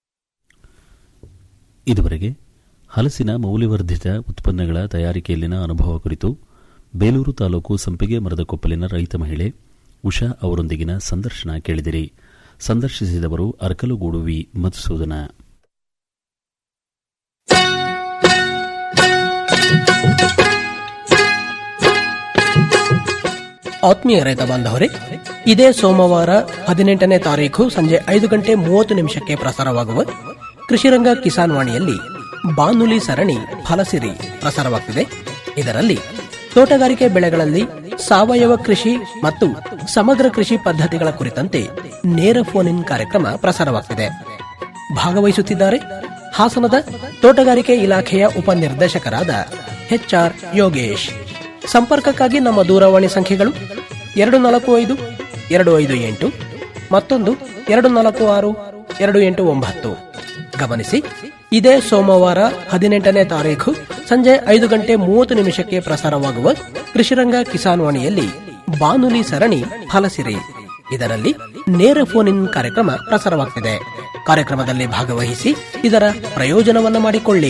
ಇದುವರೆಗೆ ಹಲಸಿನ ಮೌಲ್ಯವರ್ಧಿತ ಉತ್ಪನ್ನಗಳ ತಯಾರಿಕೆಯಲ್ಲಿನ ಅನುಭವ ಕುರಿತು ಬೇಲೂರು ತಾಲೂಕು ಸಂಪಿಗೆ ಮರದ ಕೊಪ್ಪಲಿನ ರೈತ ಮಹಿಳೆ ಉಷಾ ಅವರೊಂದಿಗಿನ ಸಂದರ್ಶನ ಕೇಳಿದಿರಿ ಸಂದರ್ಶಿಸಿದವರು ಅರ್ಕಲುಗೂಡು ವಿ ಮಧುಸೂದನ ಆತ್ಮೀಯ ರೈತ ಬಾಂಧವರೇ ಇದೇ ಸೋಮವಾರ ಹದಿನೆಂಟನೇ ತಾರೀಖು ಸಂಜೆ ಐದು ಗಂಟೆ ಮೂವತ್ತು ನಿಮಿಷಕ್ಕೆ ಪ್ರಸಾರವಾಗುವ ಕೃಷಿರಂಗ ಕಿಸಾನ್ ವಾಣಿಯಲ್ಲಿ ಬಾನುಲಿ ಸರಣಿ ಫಲಸಿರಿ ಪ್ರಸಾರವಾಗ್ತಿದೆ ಇದರಲ್ಲಿ ತೋಟಗಾರಿಕೆ ಬೆಳೆಗಳಲ್ಲಿ ಸಾವಯವ ಕೃಷಿ ಮತ್ತು ಸಮಗ್ರ ಕೃಷಿ ಪದ್ಧತಿಗಳ ಕುರಿತಂತೆ ನೇರ ಫೋನ್ ಇನ್ ಕಾರ್ಯಕ್ರಮ ಪ್ರಸಾರವಾಗ್ತಿದೆ ಭಾಗವಹಿಸುತ್ತಿದ್ದಾರೆ ಹಾಸನದ ತೋಟಗಾರಿಕೆ ಇಲಾಖೆಯ ಉಪನಿರ್ದೇಶಕರಾದ ಎಚ್ಆರ್ ಯೋಗೇಶ್ ಸಂಪರ್ಕಕ್ಕಾಗಿ ನಮ್ಮ ದೂರವಾಣಿ ಸಂಖ್ಯೆಗಳು ಎರಡು ನಾಲ್ಕು ಐದು ಎರಡು ಐದು ಎಂಟು ಮತ್ತೊಂದು ಎರಡು ನಾಲ್ಕು ಆರು ಎರಡು ಎಂಟು ಒಂಬತ್ತು ಗಮನಿಸಿ ಇದೇ ಸೋಮವಾರ ಹದಿನೆಂಟನೇ ತಾರೀಖು ಸಂಜೆ ಐದು ಗಂಟೆ ಮೂವತ್ತು ನಿಮಿಷಕ್ಕೆ ಪ್ರಸಾರವಾಗುವ ಕೃಷಿರಂಗ ಕಿಸಾನ್ ವಾಣಿಯಲ್ಲಿ ಬಾನುಲಿ ಸರಣಿ ಫಲಸಿರಿ ಇದರಲ್ಲಿ ನೇರ ಫೋನ್ ಇನ್ ಕಾರ್ಯಕ್ರಮ ಪ್ರಸಾರವಾಗ್ತಿದೆ ಕಾರ್ಯಕ್ರಮದಲ್ಲಿ ಭಾಗವಹಿಸಿ ಇದರ ಪ್ರಯೋಜನವನ್ನ ಮಾಡಿಕೊಳ್ಳಿ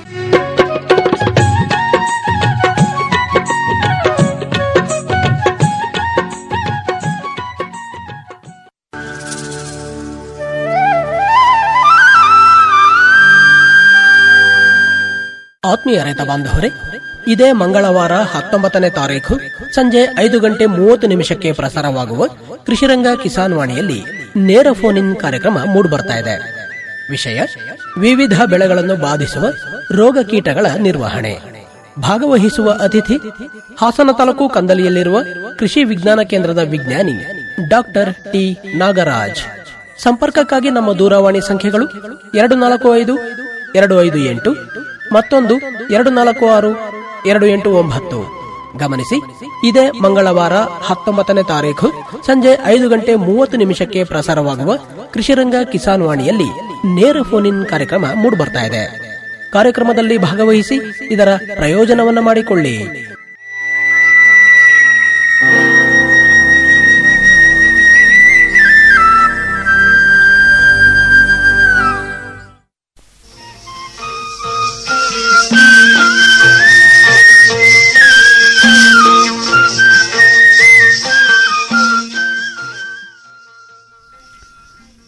ಆತ್ಮೀಯ ರೈತ ಬಾಂಧವರೇ ಇದೇ ಮಂಗಳವಾರ ಹತ್ತೊಂಬತ್ತನೇ ತಾರೀಖು ಸಂಜೆ ಐದು ಗಂಟೆ ಮೂವತ್ತು ನಿಮಿಷಕ್ಕೆ ಪ್ರಸಾರವಾಗುವ ಕೃಷಿರಂಗ ಕಿಸಾನ್ ವಾಣಿಯಲ್ಲಿ ನೇರ ಫೋನ್ ಇನ್ ಕಾರ್ಯಕ್ರಮ ಮೂಡಿಬರ್ತಾ ಇದೆ ವಿಷಯ ವಿವಿಧ ಬೆಳೆಗಳನ್ನು ಬಾಧಿಸುವ ರೋಗ ಕೀಟಗಳ ನಿರ್ವಹಣೆ ಭಾಗವಹಿಸುವ ಅತಿಥಿ ಹಾಸನ ತಾಲೂಕು ಕಂದಲಿಯಲ್ಲಿರುವ ಕೃಷಿ ವಿಜ್ಞಾನ ಕೇಂದ್ರದ ವಿಜ್ಞಾನಿ ಡಾಕ್ಟರ್ ಟಿ ನಾಗರಾಜ್ ಸಂಪರ್ಕಕ್ಕಾಗಿ ನಮ್ಮ ದೂರವಾಣಿ ಸಂಖ್ಯೆಗಳು ಎರಡು ನಾಲ್ಕು ಐದು ಎರಡು ಐದು ಎಂಟು ಮತ್ತೊಂದು ಎರಡು ನಾಲ್ಕು ಆರು ಎರಡು ಎಂಟು ಒಂಬತ್ತು ಗಮನಿಸಿ ಇದೇ ಮಂಗಳವಾರ ಹತ್ತೊಂಬತ್ತನೇ ತಾರೀಖು ಸಂಜೆ ಐದು ಗಂಟೆ ಮೂವತ್ತು ನಿಮಿಷಕ್ಕೆ ಪ್ರಸಾರವಾಗುವ ಕೃಷಿರಂಗ ಕಿಸಾನ್ ವಾಣಿಯಲ್ಲಿ ನೇರ ಫೋನ್ ಇನ್ ಕಾರ್ಯಕ್ರಮ ಮೂಡಿಬರ್ತಾ ಇದೆ ಕಾರ್ಯಕ್ರಮದಲ್ಲಿ ಭಾಗವಹಿಸಿ ಇದರ ಪ್ರಯೋಜನವನ್ನ ಮಾಡಿಕೊಳ್ಳಿ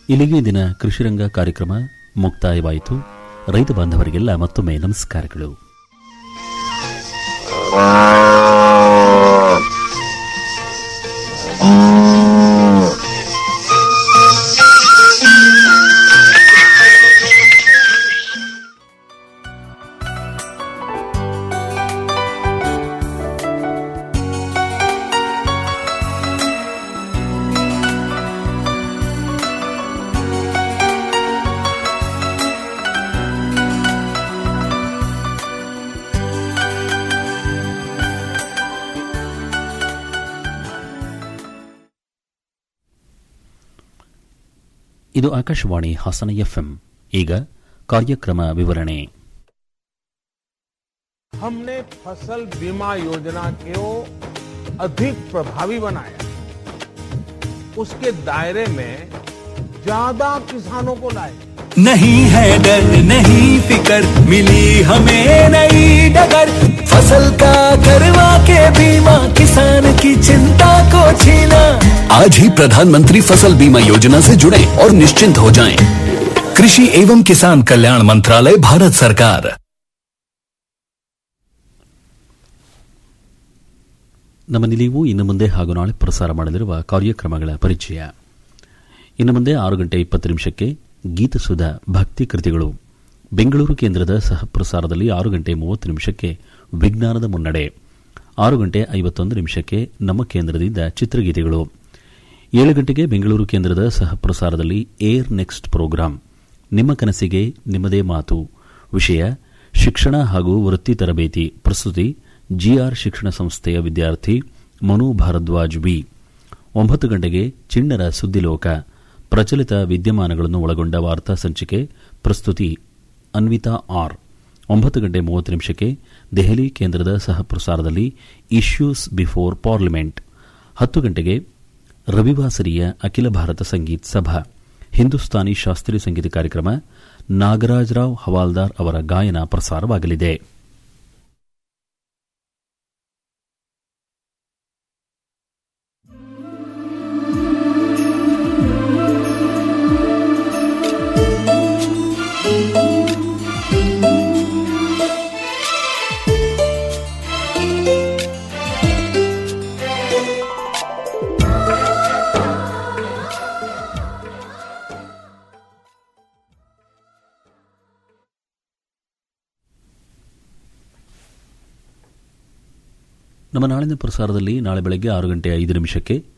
ಇಲ್ಲಿಗೆ ದಿನ ಕೃಷಿರಂಗ ಕಾರ್ಯಕ್ರಮ ಮುಕ್ತಾಯವಾಯಿತು ರೈತ ಬಾಂಧವರಿಗೆಲ್ಲ ಮತ್ತೊಮ್ಮೆ ನಮಸ್ಕಾರಗಳು ಇದು ಆಕಾಶವಾಣಿ ಹಾಸನ ಎಫ್ಎಂ ಈಗ ಕಾರ್ಯಕ್ರಮ ವಿವರಣೆ हमने फसल बीमा योजना को अधिक प्रभावी बनाया उसके दायरे में ज्यादा किसानों को लाए नहीं है डर नहीं फिकर मिली हमें नई डगर फसल का करवा के बीमा किसान की चिंता को छीना आज ही प्रधानमंत्री फसल बीमा योजना से जुड़े और निश्चिंत हो जाएं। कृषि एवं किसान कल्याण मंत्रालय भारत सरकार ನಮ್ಮ ನಿಲುವು ಇನ್ನು ಮುಂದೆ ಹಾಗೂ ನಾಳೆ ಪ್ರಸಾರ ಮಾಡಲಿರುವ ಕಾರ್ಯಕ್ರಮಗಳ ಪರಿಚಯ ಇನ್ನು ಮುಂದೆ ಆರು ಗಂಟೆ ಇಪ್ಪತ್ತು ನಿಮಿಷಕ್ಕೆ ಗೀತಸುಧ ಭಕ್ತಿ ಕೃತಿಗಳು ಬೆಂಗಳೂರು ಕೇಂದ್ರದ ಸಹ ಪ್ರಸಾರದಲ್ಲಿ ಆರು ಗಂಟೆ ಮೂವತ್ತು ನಿಮಿಷಕ್ಕೆ ವಿಜ್ಞಾನದ ಮುನ್ನಡೆ ಆರು ಗಂಟೆ ಐವತ್ತೊಂದು ನಿಮಿಷಕ್ಕೆ ನಮ್ಮ ಕೇಂದ್ರದಿಂದ ಚಿತ್ರಗೀತೆಗಳು ಏಳು ಗಂಟೆಗೆ ಬೆಂಗಳೂರು ಕೇಂದ್ರದ ಸಹ ಪ್ರಸಾರದಲ್ಲಿ ಏರ್ ನೆಕ್ಸ್ಟ್ ಪ್ರೋಗ್ರಾಂ ನಿಮ್ಮ ಕನಸಿಗೆ ನಿಮ್ಮದೇ ಮಾತು ವಿಷಯ ಶಿಕ್ಷಣ ಹಾಗೂ ವೃತ್ತಿ ತರಬೇತಿ ಪ್ರಸ್ತುತಿ ಜಿಆರ್ ಶಿಕ್ಷಣ ಸಂಸ್ಥೆಯ ವಿದ್ಯಾರ್ಥಿ ಮನು ಭಾರದ್ವಾಜ್ ಬಿ ಒಂಬತ್ತು ಗಂಟೆಗೆ ಚಿಣ್ಣರ ಸುದ್ದಿಲೋಕ ಪ್ರಚಲಿತ ವಿದ್ಯಮಾನಗಳನ್ನು ಒಳಗೊಂಡ ವಾರ್ತಾ ಸಂಚಿಕೆ ಪ್ರಸ್ತುತಿ ಅನ್ವಿತಾ ಆರ್ ಒಂಬತ್ತು ಗಂಟೆ ಮೂವತ್ತು ನಿಮಿಷಕ್ಕೆ ದೆಹಲಿ ಕೇಂದ್ರದ ಸಹ ಪ್ರಸಾರದಲ್ಲಿ ಇಶ್ಯೂಸ್ ಬಿಫೋರ್ ಪಾರ್ಲಿಮೆಂಟ್ ಹತ್ತು ಗಂಟೆಗೆ ರವಿವಾಸರಿಯ ಅಖಿಲ ಭಾರತ ಸಂಗೀತ್ ಸಭಾ ಹಿಂದೂಸ್ತಾನಿ ಶಾಸ್ತ್ರೀಯ ಸಂಗೀತ ಕಾರ್ಯಕ್ರಮ ನಾಗರಾಜರಾವ್ ಹವಾಲ್ದಾರ್ ಅವರ ಗಾಯನ ಪ್ರಸಾರವಾಗಲಿದೆ ನಮ್ಮ ನಾಳಿನ ಪ್ರಸಾರದಲ್ಲಿ ನಾಳೆ ಬೆಳಗ್ಗೆ ಆರು ಗಂಟೆ ಐದು ನಿಮಿಷಕ್ಕೆ